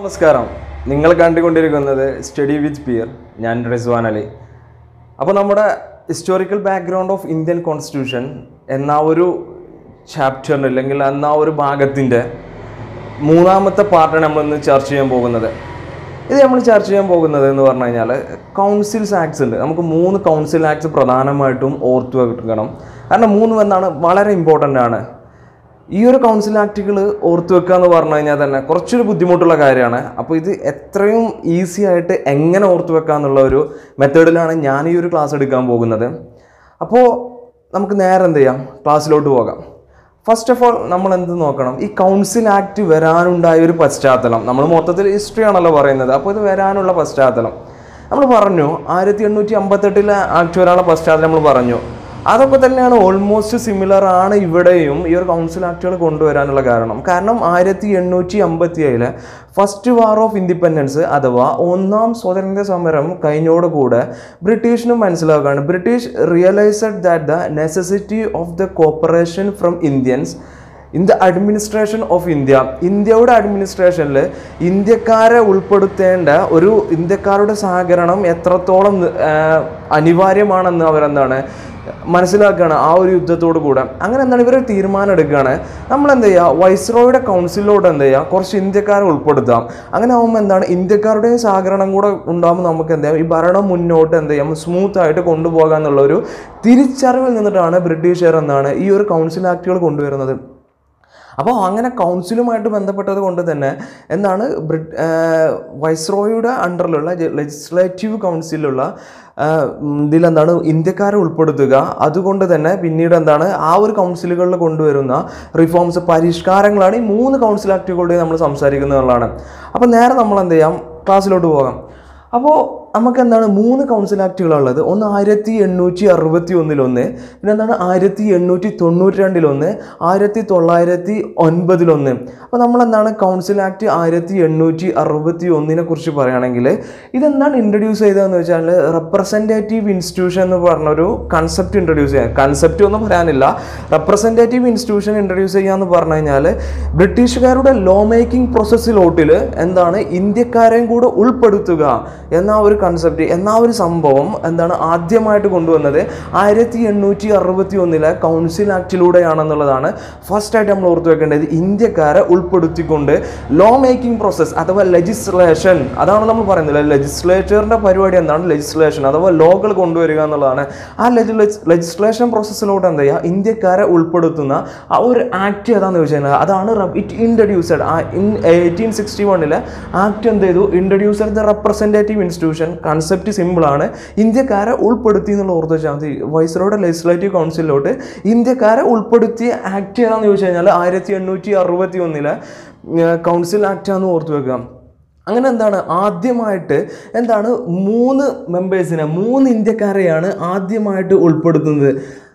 നമസ്കാരം നിങ്ങൾ കണ്ടുകൊണ്ടിരിക്കുന്നത് സ്റ്റഡി വിത്ത് പിയർ ഞാൻ റിസ്വാൻ അലി അപ്പോൾ നമ്മുടെ historical background of Indian constitution എന്ന ഒരു ചാപ്റ്ററിന് അല്ലെങ്കിൽ എന്ന ഒരു ഭാഗത്തിൻ്റെ മൂന്നാമത്തെ പാർട്ടാണ് നമ്മൾ ഇന്ന് ചർച്ച ചെയ്യാൻ പോകുന്നത് ഇത് നമ്മൾ ചർച്ച ചെയ്യാൻ പോകുന്നത് എന്ന് പറഞ്ഞു കഴിഞ്ഞാൽ കൗൺസിൽസ് ആക്ട്സ് ഉണ്ട് നമുക്ക് മൂന്ന് കൗൺസിൽ ആക്ട്സ് പ്രധാനമായിട്ടും ഓർത്തു വെക്കണം കാരണം മൂന്നും എന്താണ് വളരെ ഇമ്പോർട്ടൻ്റ് ആണ് ഈ ഒരു കൗൺസിൽ ആക്റ്റുകൾ ഓർത്തു വെക്കുക എന്ന് പറഞ്ഞു കഴിഞ്ഞാൽ തന്നെ കുറച്ചൊരു ബുദ്ധിമുട്ടുള്ള കാര്യമാണ് അപ്പോൾ ഇത് എത്രയും ഈസി ആയിട്ട് എങ്ങനെ ഓർത്തു വെക്കുക എന്നുള്ള ഒരു മെത്തേഡിലാണ് ഞാൻ ഈ ഒരു ക്ലാസ് എടുക്കാൻ പോകുന്നത് അപ്പോൾ നമുക്ക് നേരെ എന്ത് ചെയ്യാം ക്ലാസ്സിലോട്ട് പോകാം ഫസ്റ്റ് ഓഫ് ഓൾ നമ്മൾ എന്ത് നോക്കണം ഈ കൗൺസിൽ ആക്ട് വരാനുണ്ടായ ഒരു പശ്ചാത്തലം നമ്മൾ മൊത്തത്തിൽ ഹിസ്റ്ററി ആണല്ലോ പറയുന്നത് അപ്പോൾ ഇത് വരാനുള്ള പശ്ചാത്തലം നമ്മൾ പറഞ്ഞു ആയിരത്തി എണ്ണൂറ്റി അമ്പത്തെട്ടിലെ ആക്ട് വരാനുള്ള പശ്ചാത്തലം നമ്മൾ പറഞ്ഞു അതൊക്കെ തന്നെയാണ് ഓൾമോസ്റ്റ് സിമിലർ ആണ് ഇവിടെയും ഈ ഒരു കൗൺസിൽ ആക്ടുകൾ കൊണ്ടുവരാനുള്ള കാരണം കാരണം ആയിരത്തി എണ്ണൂറ്റി അമ്പത്തി ഏഴിലെ ഫസ്റ്റ് വാർ ഓഫ് ഇൻഡിപെൻഡൻസ് അഥവാ ഒന്നാം സ്വാതന്ത്ര്യ സമരം കഴിഞ്ഞോടുകൂടെ ബ്രിട്ടീഷിന് മനസ്സിലാക്കുകയാണ് British realised that the necessity of the cooperation from Indians in the administration of India ഇന്ത്യയുടെ അഡ്മിനിസ്ട്രേഷനിൽ ഇന്ത്യക്കാരെ ഉൾപ്പെടുത്തേണ്ട ഒരു ഇന്ത്യക്കാരുടെ സഹകരണം എത്രത്തോളം ആ, അനിവാര്യമാണെന്ന് അവരെന്താണ് മനസ്സിലാക്കുകയാണ് ആ ഒരു യുദ്ധത്തോട് കൂടെ അങ്ങനെ എന്താണ് ഇവർ തീരുമാനം എടുക്കുകയാണ് നമ്മൾ എന്ത് ചെയ്യുക വൈസ്രോയുടെ കൗൺസിലോട്ട് എന്ത് ചെയ്യുക കുറച്ച് ഇന്ത്യക്കാരെ ഉൾപ്പെടുത്താം അങ്ങനെ ആകുമ്പോൾ എന്താണ് ഇന്ത്യക്കാരുടെയും സഹകരണം കൂടെ ഉണ്ടാകുമ്പോൾ നമുക്ക് എന്ത് ചെയ്യാം ഈ ഭരണം മുന്നോട്ട് എന്ത് ചെയ്യാം സ്മൂത്ത് ആയിട്ട് കൊണ്ടുപോകാം എന്നുള്ള ഒരു തിരിച്ചറിവിൽ നിന്നിട്ടാണ് ബ്രിട്ടീഷുകാർ എന്താണ് ഈ ഒരു കൗൺസിൽ ആക്ടുകൾ കൊണ്ടുവരുന്നത് അപ്പോൾ അങ്ങനെ കൗൺസിലുമായിട്ട് ബന്ധപ്പെട്ടത് കൊണ്ട് തന്നെ എന്താണ് ബ്രിട്ട് വൈസ്രോയുടെ അണ്ടറിലുള്ള ലെജിസ്ലേറ്റീവ് കൗൺസിലുള്ള ആ, ഉം, ഇതിലെന്താണ് ഇന്ത്യക്കാരെ ഉൾപ്പെടുത്തുക അതുകൊണ്ട് തന്നെ പിന്നീട് എന്താണ് ആ ഒരു കൗൺസിലുകളിൽ കൊണ്ടുവരുന്ന റിഫോംസ് പരിഷ്കാരങ്ങളാണ് ഈ മൂന്ന് കൗൺസിൽ ആക്ടുകളുടെ നമ്മൾ സംസാരിക്കുന്നതാണ് അപ്പോൾ നേരെ നമ്മൾ എന്ത് ചെയ്യാം ക്ലാസ്സിലോട്ട് പോകാം അപ്പോൾ നമുക്ക് എന്താണ് മൂന്ന് കൗൺസിൽ ആക്റ്റുകളുള്ളത് ഒന്ന് ആയിരത്തി എണ്ണൂറ്റി അറുപത്തി ഒന്നിലൊന്ന് പിന്നെ എന്താണ് ആയിരത്തി എണ്ണൂറ്റി തൊണ്ണൂറ്റി രണ്ടിലൊന്ന് ആയിരത്തി തൊള്ളായിരത്തി ഒൻപതിലൊന്ന് അപ്പോൾ നമ്മൾ എന്താണ് കൗൺസിൽ ആക്ട് ആയിരത്തി എണ്ണൂറ്റി അറുപത്തി ഒന്നിനെ കുറിച്ച് പറയുകയാണെങ്കിൽ ഇതെന്താണ് ഇൻട്രൊഡ്യൂസ് ചെയ്തതെന്ന് വെച്ചാൽ റെപ്രസെൻറ്റേറ്റീവ് ഇൻസ്റ്റിറ്റ്യൂഷൻ എന്ന് പറഞ്ഞൊരു കൺസെപ്റ്റ് ഇൻട്രൊഡ്യൂസ് ചെയ്യാൻ കൺസെപ്റ്റ് ഒന്നും പറയാനില്ല റെപ്രസെൻറ്റേറ്റീവ് ഇൻസ്റ്റിറ്റ്യൂഷൻ ഇൻട്രൊഡ്യൂസ് ചെയ്യാന്ന് പറഞ്ഞു കഴിഞ്ഞാൽ ബ്രിട്ടീഷുകാരുടെ ലോ മേക്കിംഗ് പ്രോസസ്സിലോട്ടിൽ എന്താണ് ഇന്ത്യക്കാരെയും കൂടെ ഉൾപ്പെടുത്തുക എന്ന ഒരു കൺസെപ്റ്റ് എന്ന ഒരു സംഭവം എന്താണ് ആദ്യമായിട്ട് കൊണ്ടുവന്നത് ആയിരത്തി എണ്ണൂറ്റി അറുപത്തി ഒന്നിലെ കൗൺസിൽ ആക്ടിലൂടെയാണെന്നുള്ളതാണ് ഫസ്റ്റ് ആയിട്ട് നമ്മൾ ഓർത്തു വെക്കേണ്ടത് ഇന്ത്യക്കാരെ ഉൾപ്പെടുത്തിക്കൊണ്ട് ലോ മേക്കിംഗ് പ്രോസസ്സ് അഥവാ ലെജിസ്ലേഷൻ അതാണ് നമ്മൾ പറയുന്നത് ലെജിസ്ലേച്ചറിന്റെ പരിപാടി എന്താണ് ലെജിസ്ലേഷൻ അഥവാ ലോകൾ കൊണ്ടുവരിക എന്നുള്ളതാണ് ആ ലെജിസ്ലേഷൻ പ്രോസസ്സിലോട്ട് എന്താ ചെയ്യുക ഇന്ത്യക്കാരെ ഉൾപ്പെടുത്തുന്ന ആ ഒരു ആക്ട് ഏതാണെന്ന് ചോദിച്ചാൽ അതാണ് it introduced uh in eighteen sixty വണ്ണിലെ ആക്ട് എന്ത് ചെയ്തു introducer the representative institution concept സിമ്പിളാണ് ഇന്ത്യക്കാരെ ഉൾപ്പെടുത്തി എന്നുള്ള ഓർത്ത് വെച്ചാൽ മതി വൈസ്രോയുടെ ലെജിസ്ലേറ്റീവ് കൗൺസിലോട്ട് ഇന്ത്യക്കാരെ ഉൾപ്പെടുത്തിയ ആക്ട് ഏതാണെന്ന് ചോദിച്ചു കഴിഞ്ഞാൽ ആയിരത്തി എണ്ണൂറ്റി അറുപത്തി ഒന്നിലെ കൗൺസിൽ ആക്റ്റാന്ന് ഓർത്ത് വെക്കുക അങ്ങനെ എന്താണ് ആദ്യമായിട്ട് എന്താണ് മൂന്ന് മെമ്പേഴ്സിനെ മൂന്ന് ഇന്ത്യക്കാരെയാണ് ആദ്യമായിട്ട് ഉൾപ്പെടുത്തുന്നത്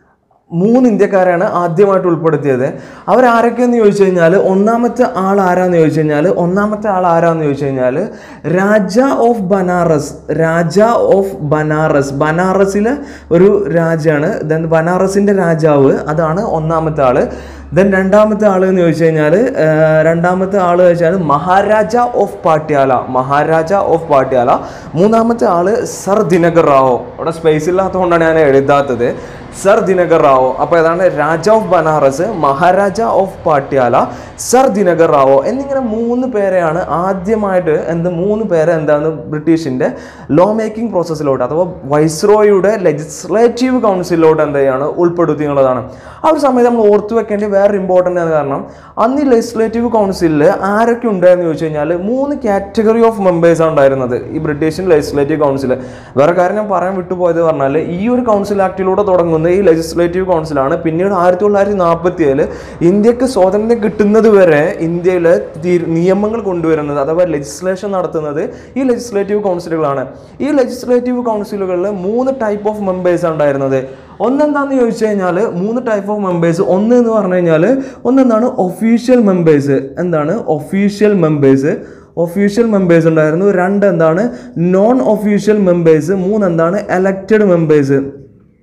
മൂന്ന് ഇന്ത്യക്കാരാണ് ആദ്യമായിട്ട് ഉൾപ്പെടുത്തിയത് അവരാരൊക്കെയെന്ന് ചോദിച്ചു കഴിഞ്ഞാൽ ഒന്നാമത്തെ ആൾ ആരാന്ന് ചോദിച്ചു കഴിഞ്ഞാൽ ഒന്നാമത്തെ ആൾ ആരാന്ന് ചോദിച്ചു കഴിഞ്ഞാൽ രാജ ഓഫ് ബനാറസ് രാജ ഓഫ് ബനാറസ് ബനാറസിലെ ഒരു രാജാണ് ദെൻ ബനാറസിൻ്റെ രാജാവ് അതാണ് ഒന്നാമത്തെ ആള് ദെൻ രണ്ടാമത്തെ ആൾ എന്ന് ചോദിച്ചു കഴിഞ്ഞാൽ രണ്ടാമത്തെ ആൾ വെച്ചാൽ മഹാരാജ ഓഫ് പാട്യാല മഹാരാജ ഓഫ് പാട്യാല മൂന്നാമത്തെ ആള് സർ ദിനകർ റാവോ അവിടെ സ്പേസ് ഇല്ലാത്തതുകൊണ്ടാണ് ഞാൻ എഴുതാത്തത് സർ ദിനകർ റാവോ അപ്പോൾ ഏതാണ് Raja of Banaras Maharaja of Patiala sir Dinkar Rao എന്നിങ്ങനെ മൂന്ന് പേരെയാണ് ആദ്യമായിട്ട് എന്ത് മൂന്ന് പേരെ എന്താണ് ബ്രിട്ടീഷിൻ്റെ ലോ മേക്കിംഗ് പ്രോസസ്സിലോട്ട് അഥവാ വൈസ്രോയുടെ ലെജിസ്ലേറ്റീവ് കൗൺസിലോട്ട് എന്ത് ചെയ്യാണ് ഉൾപ്പെടുത്തി എന്നുള്ളതാണ് ആ ഒരു സമയത്ത് നമ്മൾ ഓർത്തു വെക്കേണ്ട വേറെ ഇമ്പോർട്ടൻ്റ് ആണ് കാരണം അന്ന് ഈ ലെജിസ്ലേറ്റീവ് കൗൺസിലിൽ ആരൊക്കെ ഉണ്ടായെന്ന് ചോദിച്ചു കഴിഞ്ഞാൽ മൂന്ന് കാറ്റഗറി ഓഫ് മെമ്പേഴ്സാണ് ഉണ്ടായിരുന്നത് ഈ ബ്രിട്ടീഷ് ലെജിസ്ലേറ്റീവ് കൗൺസിൽ വേറെ കാര്യം ഞാൻ പറയാൻ വിട്ടുപോയത് പറഞ്ഞാൽ ഈ ഒരു കൗൺസിൽ ആക്ടിലൂടെ തുടങ്ങുന്ന ഈ ലെജിസ്ലേറ്റീവ് കൗൺസിലാണ് പിന്നീട് ആയിരത്തി തൊള്ളായിരത്തി നാൽപ്പത്തി ഏഴിൽ ഇന്ത്യക്ക് സ്വാതന്ത്ര്യം കിട്ടുന്നത് വരെ ഇന്ത്യയിൽ നിയമങ്ങൾ കൊണ്ടുവരുന്നത് അഥവാ ലെജിസ്ലേഷൻ നടത്തുന്നത് ഈ ലെജിസ്ലേറ്റീവ് കൗൺസിലുകളാണ് ഈ ലെജിസ്ലേറ്റീവ് കൗൺസിലുകളിൽ മൂന്ന് ടൈപ്പ് ഓഫ് മെമ്പേഴ്സ് ഉണ്ടായിരുന്നത് ഒന്നെന്താന്ന് ചോദിച്ചു കഴിഞ്ഞാൽ മൂന്ന് ടൈപ്പ് ഓഫ് മെമ്പേഴ്സ് ഒന്ന് എന്ന് പറഞ്ഞു കഴിഞ്ഞാൽ ഒന്നെന്താണ് ഒഫീഷ്യൽ മെമ്പേഴ്സ് എന്താണ് ഒഫീഷ്യൽ മെമ്പേഴ്സ് ഒഫീഷ്യൽ മെമ്പേഴ്സ് ഉണ്ടായിരുന്നു രണ്ട് എന്താണ് നോൺ ഒഫീഷ്യൽ മെമ്പേഴ്സ് മൂന്ന് എന്താണ് elected members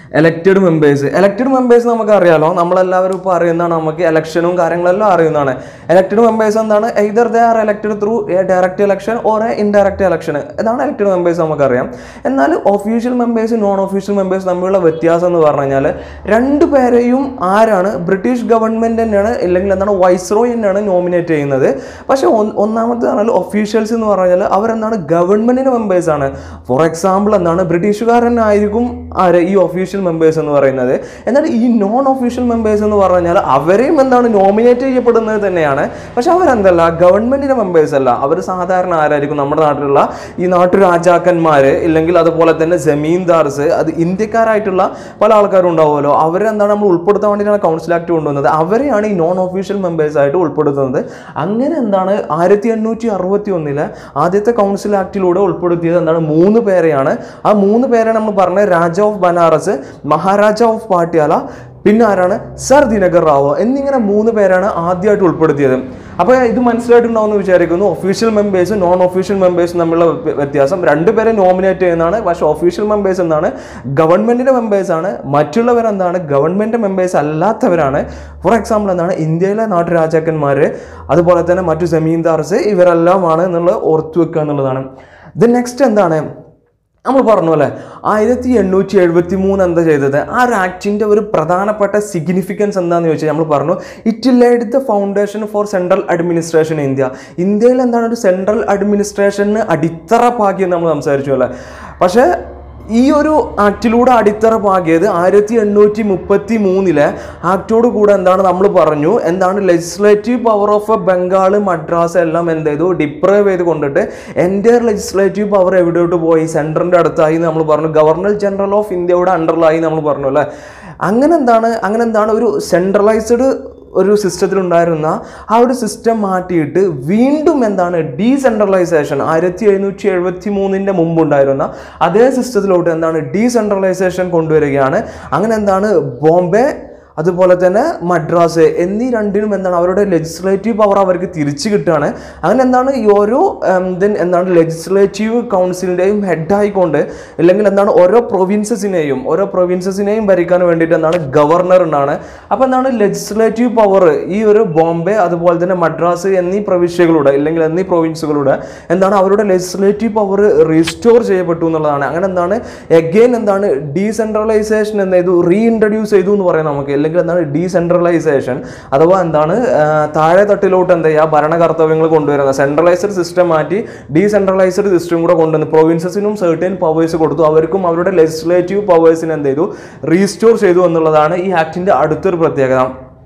elected members elected members നമുക്ക് അറിയാലോ നമ്മളെല്ലാവരും ഇപ്പോൾ അറിയുന്നതാണ് നമുക്ക് ഇലക്ഷനും കാര്യങ്ങളെല്ലാം അറിയുന്നതാണ് എലക്റ്റഡ് മെമ്പേഴ്സ് എന്താണ് either they are elected through a direct election or a indirect election ഇതാണ് എലക്റ്റഡ് മെമ്പേഴ്സ് നമുക്കറിയാം എന്നാൽ official members non official members തമ്മിലുള്ള വ്യത്യാസം എന്ന് പറഞ്ഞു കഴിഞ്ഞാൽ രണ്ട് പേരെയും ആരാണ് ബ്രിട്ടീഷ് ഗവൺമെൻറ് തന്നെയാണ് അല്ലെങ്കിൽ എന്താണ് വൈസ്രോയ് തന്നെയാണ് നോമിനേറ്റ് ചെയ്യുന്നത് പക്ഷേ ഒന്ന് ഒന്നാമത്തെ പറഞ്ഞാൽ ഒഫീഷ്യൽസ് എന്ന് പറഞ്ഞാൽ അവരെന്താണ് ഗവൺമെൻറ്റിൻ്റെ മെമ്പേഴ്സാണ് ഫോർ എക്സാമ്പിൾ എന്താണ് ബ്രിട്ടീഷുകാരനായിരിക്കും ആര് ഈ ഒഫീഷ്യൽ മെമ്പേഴ്സ് എന്ന് പറയുന്നത് എന്നാൽ ഈ നോൺ ഒഫീഷ്യൽ മെമ്പേഴ്സ് എന്ന് പറഞ്ഞാൽ അവരെയും എന്താണ് നോമിനേറ്റ് ചെയ്യപ്പെടുന്നത് തന്നെയാണ് പക്ഷെ അവരെന്തല്ല ഗവൺമെൻറ്റിൻ്റെ മെമ്പേഴ്സ് അല്ല അവർ സാധാരണ ആരായിരിക്കും നമ്മുടെ നാട്ടിലുള്ള ഈ നാട്ടുരാജാക്കന്മാർ ഇല്ലെങ്കിൽ അതുപോലെ തന്നെ ജമീന്ദാർസ് അത് ഇന്ത്യക്കാരായിട്ടുള്ള പല ആൾക്കാരും ഉണ്ടാവുമല്ലോ അവരെന്താണ് നമ്മൾ ഉൾപ്പെടുത്താൻ വേണ്ടിയിട്ടാണ് കൗൺസിൽ ആക്ട് കൊണ്ടുവന്നത് അവരെയാണ് ഈ നോൺ ഒഫീഷ്യൽ മെമ്പേഴ്സ് ആയിട്ട് ഉൾപ്പെടുത്തുന്നത് അങ്ങനെ എന്താണ് ആയിരത്തി എണ്ണൂറ്റി അറുപത്തി ഒന്നിലെ ആദ്യത്തെ കൗൺസിൽ ആക്ടിലൂടെ ഉൾപ്പെടുത്തിയത് എന്താണ് മൂന്ന് പേരെയാണ് ആ മൂന്ന് പേരെ നമ്മൾ പറഞ്ഞത് രാജ ഓഫ് ബനാറസ് മഹാരാജ ഓഫ് പാട്യാല പിന്നെ ആരാണ് സർ ദിനകർ റാവോ എന്നിങ്ങനെ മൂന്ന് പേരാണ് ആദ്യമായിട്ട് ഉൾപ്പെടുത്തിയത് അപ്പോൾ ഇത് മനസ്സിലായിട്ടുണ്ടാവും എന്ന് വിചാരിക്കുന്നു ഒഫീഷ്യൽ മെമ്പേഴ്സും നോൺ ഒഫീഷ്യൽ മെമ്പേഴ്സും തമ്മിലുള്ള വ്യ- വ്യത്യാസം രണ്ടുപേരെ നോമിനേറ്റ് ചെയ്യുന്നതാണ് പക്ഷേ ഒഫീഷ്യൽ മെമ്പേഴ്സ് എന്താണ് ഗവൺമെൻറ്റിൻ്റെ മെമ്പേഴ്സാണ് മറ്റുള്ളവരെന്താണ് ഗവൺമെൻറ് മെമ്പേഴ്സ് അല്ലാത്തവരാണ് ഫോർ എക്സാമ്പിൾ എന്താണ് ഇന്ത്യയിലെ നാട്ടുരാജാക്കന്മാർ അതുപോലെ തന്നെ മറ്റു ജമീന്ദാർസ് ഇവരെല്ലാമാണ് എന്നുള്ളത് ഓർത്തു വെക്കുക എന്നുള്ളതാണ് ദ നെക്സ്റ്റ് എന്താണ് നമ്മൾ പറഞ്ഞു അല്ലേ ആയിരത്തി എണ്ണൂറ്റി എഴുപത്തി മൂന്ന് എന്താ ചെയ്തത് ആ ഒരു ആക്ടിൻ്റെ ഒരു പ്രധാനപ്പെട്ട സിഗ്നിഫിക്കൻസ് എന്താണെന്ന് ചോദിച്ചാൽ നമ്മൾ പറഞ്ഞു it laid the foundation for central administration India ഇന്ത്യയിൽ എന്താണ് ഒരു സെൻട്രൽ അഡ്മിനിസ്ട്രേഷന് അടിത്തറ പാകിയെന്ന് നമ്മൾ സംസാരിച്ചു അല്ലേ പക്ഷേ ഈ ഒരു ആക്ടിലൂടെ അടിത്തറ പാകിയത് ആയിരത്തി എണ്ണൂറ്റി മുപ്പത്തി മൂന്നിലെ ആക്ടോട് കൂടെ എന്താണ് നമ്മൾ പറഞ്ഞു എന്താണ് legislative power of Bengal Madras എല്ലാം എന്ത് ചെയ്തു ഡിപ്രൈവ് ചെയ്ത് കൊണ്ടിട്ട് എൻ്റെ ലെജിസ്ലേറ്റീവ് പവർ എവിടെയോട്ട് പോയി സെൻറ്ററിൻ്റെ അടുത്തായി നമ്മൾ പറഞ്ഞു ഗവർണർ ജനറൽ ഓഫ് ഇന്ത്യയുടെ അണ്ടറിലായി നമ്മൾ പറഞ്ഞു അല്ലേ അങ്ങനെ എന്താണ് അങ്ങനെ എന്താണ് ഒരു സെൻട്രലൈസ്ഡ് ഒരു സിസ്റ്റത്തിലുണ്ടായിരുന്ന ആ ഒരു സിസ്റ്റം മാറ്റിയിട്ട് വീണ്ടും എന്താണ് ഡീസെൻട്രലൈസേഷൻ ആയിരത്തി എഴുന്നൂറ്റി എഴുപത്തി മൂന്നിൻ്റെ മുമ്പുണ്ടായിരുന്ന അതേ സിസ്റ്റത്തിലോട്ട് എന്താണ് ഡീസെൻട്രലൈസേഷൻ കൊണ്ടുവരികയാണ് അങ്ങനെ എന്താണ് ബോംബെ അതുപോലെ തന്നെ മദ്രാസ് എന്നീ രണ്ടിനും എന്താണ് അവരുടെ ലെജിസ്ലേറ്റീവ് പവർ അവർക്ക് തിരിച്ചു കിട്ടുകയാണ് അങ്ങനെ എന്താണ് ഈ ഓരോ ദെൻ എന്താണ് ലെജിസ്ലേറ്റീവ് കൗൺസിലിൻ്റെയും ഹെഡായിക്കൊണ്ട് അല്ലെങ്കിൽ എന്താണ് ഓരോ പ്രൊവിൻസസിനെയും ഓരോ പ്രൊവിൻസസിനെയും ഭരിക്കാൻ വേണ്ടിയിട്ട് എന്താണ് ഗവർണർ ഉണ്ടാണ് അപ്പോൾ എന്താണ് ലെജിസ്ലേറ്റീവ് പവർ ഈ ഒരു ബോംബെ അതുപോലെ തന്നെ മദ്രാസ് എന്നീ പ്രവിശ്യകളുടെ അല്ലെങ്കിൽ എന്നീ പ്രൊവിൻസുകളുടെ എന്താണ് അവരുടെ ലെജിസ്ലേറ്റീവ് പവർ റീസ്റ്റോർ ചെയ്യപ്പെട്ടു എന്നുള്ളതാണ് അങ്ങനെ എന്താണ് എഗെയിൻ എന്താണ് ഡീസെൻട്രലൈസേഷൻ എന്ത് ചെയ്തു റീഇൻട്രൊഡ്യൂസ് ചെയ്തു എന്ന് പറയാം നമുക്ക് അല്ലെങ്കിൽ എന്താണ് ഡീസെൻട്രലൈസേഷൻ അഥവാ എന്താണ് ആ, താഴെ തട്ടിലോട്ട് എന്ത് ചെയ്യുക ഭരണകർത്തവ്യങ്ങൾ കൊണ്ടുവരുന്നത് സെൻട്രലൈസ്ഡ് സിസ്റ്റം മാറ്റി ഡീസെൻട്രലൈസ്ഡ് സിസ്റ്റം കൂടെ കൊണ്ടുവന്ന് പ്രൊവിൻസസിനും സെർട്ടൻ പവേഴ്സ് കൊടുത്തു അവർക്കും അവരുടെ ലെജിസ്ലേറ്റീവ് പവേഴ്സിനെ എന്ത് ചെയ്തു റീസ്റ്റോർ ചെയ്തു എന്നുള്ളതാണ് ഈ ആക്ടിന്റെ അടുത്തൊരു പ്രത്യേകത